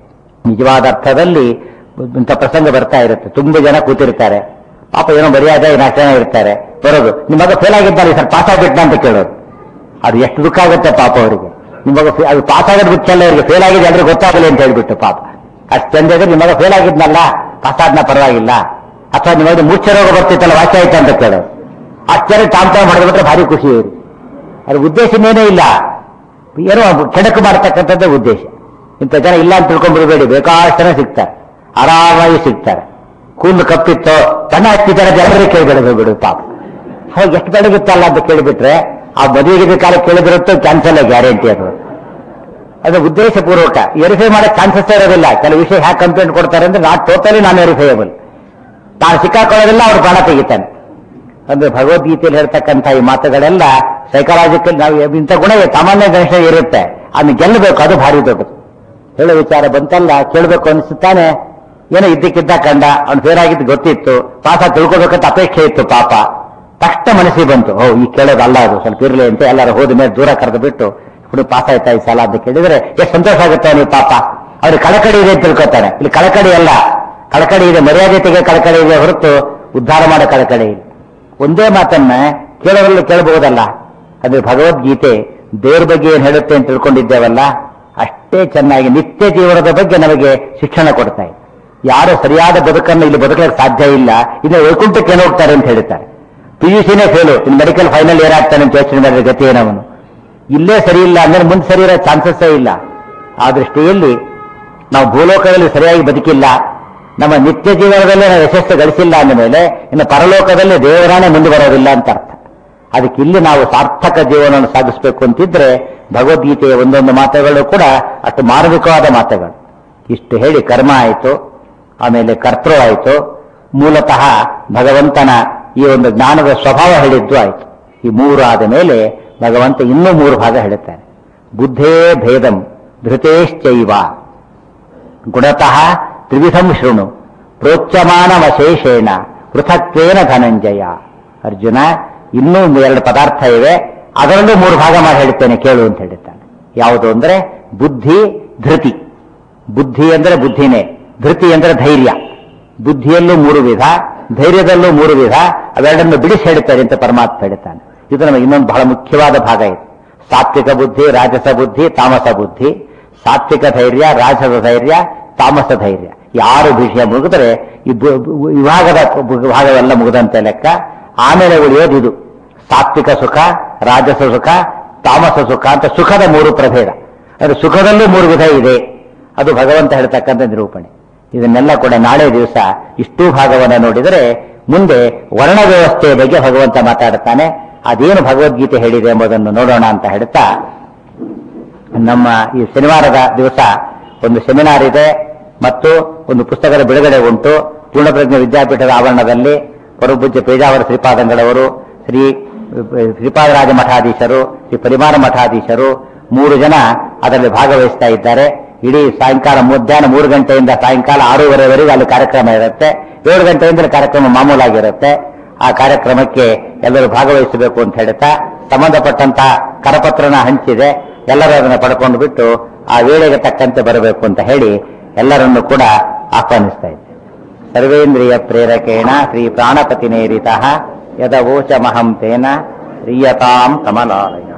ನಿಜವಾದ ಅರ್ಥದಲ್ಲಿ ಇಂಥ ಪ್ರಸಂಗ ಬರ್ತಾ ಇರುತ್ತೆ ತುಂಬಾ ಜನ ಕೂತಿರ್ತಾರೆ ಪಾಪ ಏನೋ ಮರ್ಯಾದೆ ನಾಲ್ಕು ಜನ ಇರ್ತಾರೆ ಬರೋದು ನಿಮ್ಮ ಮಗ ಫೇಲ್ ಆಗಿದ್ದಾರೆ ಸರ್ ಪಾಸ್ ಆಗ್ಬಿಟ್ಟ ಅಂತ ಕೇಳೋದು ಅದು ಎಷ್ಟು ದುಃಖ ಆಗುತ್ತೆ ಪಾಪ ಅವರಿಗೆ ನಿಮ್ಮ ಮಗ ಫೇ- ಅದು ಪಾಸ್ ಆಗೋದು ಬಿಚ್ಚಲ್ಲ ಅವರಿಗೆ ಫೇಲ್ ಆಗಿದೆ ಅಂದ್ರೆ ಗೊತ್ತಾಗಲಿ ಅಂತ ಹೇಳ್ಬಿಟ್ಟು ಪಾಪ ಅಷ್ಟು ಚಂದ ಇದ್ರೆ ನಿಮ್ಮ ಮಗ ಫೇಲ್ ಆಗಿದ್ನಲ್ಲ ಪಾಸ್ ಆದ್ನ ಪರವಾಗಿಲ್ಲ ಅಥವಾ ನಿಮಗೆ ಮೂರ್ಛೆ ರೋಗ ಬರ್ತಿತ್ತಲ್ಲ ವಾಸಿ ಆಯ್ತು ಅಂತ ಕೇಳೋದು ಅಷ್ಟು ಜನ ಟಾಮ್ ಟಾಮ್ ಮಾಡಿದ್ಬಿಟ್ರೆ ಭಾರಿ ಖುಷಿ ಇವ್ರು ಅದ್ರ ಉದ್ದೇಶ ಇನ್ನೇನೇ ಇಲ್ಲ ಏನೋ ಕೆಡಕು ಮಾಡ್ತಕ್ಕಂಥದ್ದೇ ಉದ್ದೇಶ ಇಂಥ ಜನ ಇಲ್ಲ ಅಂತ ತಿಳ್ಕೊಂಡ್ಬಿಡ್ಬೇಡಿ ಬೇಕಾದಷ್ಟು ಜನ ಸಿಗ್ತಾರೆ ಆರಾಮಾಗಿ ಸಿಗ್ತಾರೆ ಕೂದಲು ಕಪ್ಪಿತ್ತು ಬಣ್ಣ ಹಚ್ಚಿದ್ದಾರೆ ಜನರಿಗೆ ಕೇಳಿಬಿಡೋದು ಬಿಡು ಪಾಪ ಹೋಗಿ ಎಷ್ಟು ಬೆಳಗುತ್ತಲ್ಲ ಅಂತ ಕೇಳಿಬಿಟ್ರೆ ಆ ಮದುವೆಗೆ ಕಾಲ ಕೇಳಿದ್ರಂತೂ ಕ್ಯಾನ್ಸಲ್ ಗ್ಯಾರಂಟಿ ಅದು ಅದು ಉದ್ದೇಶಪೂರ್ವಕ ವೆರಿಫೈ ಮಾಡಕ್ ಚಾನ್ಸಸ್ ಇರೋದಿಲ್ಲ ಕೆಲವು ವಿಷಯ ಹ್ಯಾಕ್ ಕಂಪ್ಲೇಂಟ್ ಕೊಡ್ತಾರೆ ಅಂದ್ರೆ ನಾಟ್ ಟೋಟಲಿ ನಾನ್ ವೆರಿಫೈಯಬಲ್ ತಾನು ಸಿಕ್ಕಾಕೊಳ್ಳೋದಿಲ್ಲ ಅವ್ರು ಪ್ರಾಣ ತೆಗಿತಾನೆ ಅಂದ್ರೆ ಭಗವದ್ಗೀತೆಯಲ್ಲಿ ಹೇಳ್ತಕ್ಕಂಥ ಈ ಮಾತುಗಳೆಲ್ಲ ಸೈಕಲಾಜಿಕಲ್ ನಾವು ಇಂಥ ಗುಣ ಸಾಮಾನ್ಯ ಗಣೇಶ ಇರುತ್ತೆ ಅದನ್ನ ಗೆಲ್ಲಬೇಕು ಅದು ಭಾರಿ ದೊಡ್ಡದು ಹೇಳೋ ವಿಚಾರ ಬಂತಲ್ಲ ಕೇಳಬೇಕು ಅನಿಸುತ್ತಾನೆ ಏನೋ ಇದ್ದಕ್ಕಿದ್ದ ಕಂಡ ಅವ್ನು ಫೇರ್ ಆಗಿದ್ದು ಗೊತ್ತಿತ್ತು ಪಾಸ ತಿಳ್ಕೊಬೇಕಂತ ಅಪೇಕ್ಷೆ ಇತ್ತು ಪಾಪ ತಕ್ಷಣ ಮನಸ್ಸಿಗೆ ಬಂತು ಓ ಈ ಕೇಳೋದಲ್ಲ ಅದು ಸ್ವಲ್ಪ ಇರಲಿ ಅಂತ ಎಲ್ಲರೂ ಹೋದ ಮೇಲೆ ದೂರ ಕರೆದು ಬಿಟ್ಟು ಹುಡುಗ ಪಾಸ್ ಆಯ್ತಾ ಈ ಸಲ ಅಂತ ಕೇಳಿದ್ರೆ ಎಷ್ಟು ಸಂತೋಷ ಆಗುತ್ತೆ ಅವನಿಗೆ ಪಾಪ ಅವ್ರಿಗೆ ಕಳಕಳಿ ಇದೆ ಅಂತ ತಿಳ್ಕೊತಾನೆ ಇಲ್ಲಿ ಕಳಕಳಿ ಅಲ್ಲ ಕಳಕಳಿ ಇದೆ ಮರ್ಯಾದೆತೆಗೆ ಕಳಕಳಿ ಇದೆ ಹೊರತು ಉದ್ಧಾರ ಮಾಡೋ ಕಳಕಳಿ ಇಲ್ಲ ಒಂದೇ ಮಾತನ್ನ ಕೇಳೋದ್ರಲ್ಲಿ ಕೇಳಬಹುದಲ್ಲ ಅದು ಭಗವದ್ಗೀತೆ ದೇವ್ರ ಬಗ್ಗೆ ಏನ್ ಹೇಳುತ್ತೆ ಅಂತ ತಿಳ್ಕೊಂಡಿದ್ದೇವಲ್ಲ ಅಷ್ಟೇ ಚೆನ್ನಾಗಿ ನಿತ್ಯ ಜೀವನದ ಬಗ್ಗೆ ನಮಗೆ ಶಿಕ್ಷಣ ಕೊಡ್ತಾ ಇದೆ ಯಾರು ಸರಿಯಾದ ಬದುಕನ್ನು ಇಲ್ಲಿ ಬದುಕಲಿಕ್ಕೆ ಸಾಧ್ಯ ಇಲ್ಲ ಇನ್ನು ವೈಕುಂಠಕ್ಕೆ ಏನು ಹೋಗ್ತಾರೆ ಅಂತ ಹೇಳ್ತಾರೆ ಪಿ ಯು ಸಿನೇ ಫೇಲು ಇನ್ನು ಮೆಡಿಕಲ್ ಫೈನಲ್ ಏರ್ ಆಗ್ತಾನೆ ಅಂತ ಯೋಚನೆ ಮಾಡಿದ್ರೆ ಗತಿ ಏನವನು ಇಲ್ಲೇ ಸರಿ ಇಲ್ಲ ಅಂದ್ರೆ ಮುಂದೆ ಸರಿ ಇರೋ ಚಾನ್ಸಸ್ಸೇ ಇಲ್ಲ ಆ ದೃಷ್ಟಿಯಲ್ಲಿ ನಾವು ಭೂಲೋಕದಲ್ಲಿ ಸರಿಯಾಗಿ ಬದುಕಿಲ್ಲ ನಮ್ಮ ನಿತ್ಯ ಜೀವನದಲ್ಲೇ ನಾವು ಯಶಸ್ಸು ಗಳಿಸಿಲ್ಲ ಅಂದ ಮೇಲೆ ಇನ್ನು ಪರಲೋಕದಲ್ಲಿ ದೇವರಾನೇ ಮುಂದೆ ಬರೋದಿಲ್ಲ ಅಂತ ಅರ್ಥ ಅದಕ್ಕೆ ಇಲ್ಲಿ ನಾವು ಸಾರ್ಥಕ ಜೀವನವನ್ನು ಸಾಗಿಸಬೇಕು ಅಂತಿದ್ರೆ ಭಗವದ್ಗೀತೆಯ ಒಂದೊಂದು ಮಾತುಗಳು ಕೂಡ ಅಷ್ಟು ಮಾರ್ಮಿಕವಾದ ಮಾತುಗಳು ಇಷ್ಟು ಹೇಳಿ ಕರ್ಮ ಆಯಿತು ಆಮೇಲೆ ಕರ್ತೃ ಆಯಿತು ಮೂಲತಃ ಭಗವಂತನ ಈ ಒಂದು ಜ್ಞಾನದ ಸ್ವಭಾವ ಹೇಳಿದ್ದು ಆಯಿತು ಈ ಮೂರು ಆದ ಮೇಲೆ ಭಗವಂತ ಇನ್ನೂ ಮೂರು ಭಾಗ ಹೇಳುತ್ತಾನೆ ಬುದ್ಧೇ ಭೇದಂ ಧೃತೇಶ್ಚೈವ ಗುಣತಃ ತ್ರಿವಿಧಂ ಶೃಣು ಪ್ರೋಚ್ಯಮಾನವಶೇಷೇಣ ಪೃಥಕ್ವೇನ ಧನಂಜಯ ಅರ್ಜುನ ಇನ್ನೂ ಎರಡು ಪದಾರ್ಥ ಇವೆ ಅದರಲ್ಲೂ ಮೂರು ಭಾಗ ಮಾಡಿ ಹೇಳ್ತೇನೆ ಕೇಳು ಅಂತ ಹೇಳುತ್ತಾನೆ ಯಾವುದು ಅಂದ್ರೆ ಬುದ್ಧಿ ಧೃತಿ ಬುದ್ಧಿ ಅಂದ್ರೆ ಬುದ್ಧಿನೇ ಧೃತಿ ಅಂದ್ರೆ ಧೈರ್ಯ ಬುದ್ಧಿಯಲ್ಲೂ ಮೂರು ವಿಧ ಧೈರ್ಯದಲ್ಲೂ ಮೂರು ವಿಧ ಅವೆರಡನ್ನು ಬಿಡಿಸಿ ಹೇಳ್ತಾರೆ ಅಂತ ಪರಮಾತ್ಮ ಹೇಳ್ತಾನೆ ಇದು ನಮಗೆ ಇನ್ನೊಂದು ಬಹಳ ಮುಖ್ಯವಾದ ಭಾಗ ಇದೆ ಸಾತ್ವಿಕ ಬುದ್ಧಿ ರಾಜಸ ಬುದ್ಧಿ ತಾಮಸ ಬುದ್ಧಿ ಸಾತ್ವಿಕ ಧೈರ್ಯ ರಾಜಸ ಧೈರ್ಯ ತಾಮಸ ಧೈರ್ಯ ಯಾರು ವಿಷಯ ಮುಗಿದ್ರೆ ಈ ಬು- ಬು- ವಿಭಾಗದ ಬು- ಭಾಗವೆಲ್ಲ ಮುಗಿದಂತೆ ಲೆಕ್ಕ ಆಮೇಲೆ ಉಳಿಯೋದು ಇದು ಸಾತ್ವಿಕ ಸುಖ ರಾಜಸ ಸುಖ ತಾಮಸ ಸುಖ ಅಂತ ಸುಖದ ಮೂರು ಪ್ರಭೇದ ಅದು ಸುಖದಲ್ಲೂ ಮೂರು ವಿಧ ಇದೆ ಅದು ಭಗವಂತ ಹೇಳ್ತಕ್ಕಂಥ ನಿರೂಪಣೆ ಇದನ್ನೆಲ್ಲ ಕೂಡ ನಾಳೆ ದಿವಸ ಇಷ್ಟೂ ಭಾಗವನ್ನು ನೋಡಿದರೆ ಮುಂದೆ ವರ್ಣ ವ್ಯವಸ್ಥೆಯ ಬಗ್ಗೆ ಭಗವಂತ ಮಾತಾಡುತ್ತಾನೆ ಅದೇನು ಭಗವದ್ಗೀತೆ ಹೇಳಿದೆ ಎಂಬುದನ್ನು ನೋಡೋಣ ಅಂತ ಹೇಳ್ತಾ ನಮ್ಮ ಈ ಶನಿವಾರದ ದಿವಸ ಒಂದು ಸೆಮಿನಾರ್ ಇದೆ ಮತ್ತು ಒಂದು ಪುಸ್ತಕದ ಬಿಡುಗಡೆ ಉಂಟು ಪೂರ್ಣಪ್ರಜ್ಞ ವಿದ್ಯಾಪೀಠದ ಆವರಣದಲ್ಲಿ ಪರಪೂಜ್ಯ ಪೇಜಾವರ ಶ್ರೀಪಾದಂಗಳವರು ಶ್ರೀ ಶ್ರೀಪಾದರಾಜ ಮಠಾಧೀಶರು ಶ್ರೀ ಪರಿಮಾಣ ಮಠಾಧೀಶರು ಮೂರು ಜನ ಅದರಲ್ಲಿ ಭಾಗವಹಿಸ್ತಾ ಇದ್ದಾರೆ ಇಡೀ ಸಾಯಂಕಾಲ ಮಧ್ಯಾಹ್ನ ಮೂರು ಗಂಟೆಯಿಂದ ಸಾಯಂಕಾಲ ಆರೂವರೆವರೆಗೂ ಅಲ್ಲಿ ಕಾರ್ಯಕ್ರಮ ಇರುತ್ತೆ ಏಳು ಗಂಟೆಯಿಂದ ಕಾರ್ಯಕ್ರಮ ಮಾಮೂಲಾಗಿರುತ್ತೆ ಆ ಕಾರ್ಯಕ್ರಮಕ್ಕೆ ಎಲ್ಲರೂ ಭಾಗವಹಿಸಬೇಕು ಅಂತ ಹೇಳ್ತಾ ಸಂಬಂಧಪಟ್ಟಂತ ಕರಪತ್ರನ ಹಂಚಿದೆ ಎಲ್ಲರೂ ಅದನ್ನು ಪಡ್ಕೊಂಡು ಬಿಟ್ಟು ಆ ವೇಳೆಗೆ ತಕ್ಕಂತೆ ಬರಬೇಕು ಅಂತ ಹೇಳಿ ಎಲ್ಲರನ್ನು ಕೂಡ ಆಹ್ವಾನಿಸ್ತಾ ಇದ್ದೆ ಸರ್ವೇಂದ್ರಿಯ ಪ್ರೇರಕೇಣ ಶ್ರೀ ಪ್ರಾಣಪತಿ ನೇರಿತ ಯದವೋಚಮಹಂ ತೇನ ಪ್ರಿಯತಾಂ ಕಮಲಾಲಯ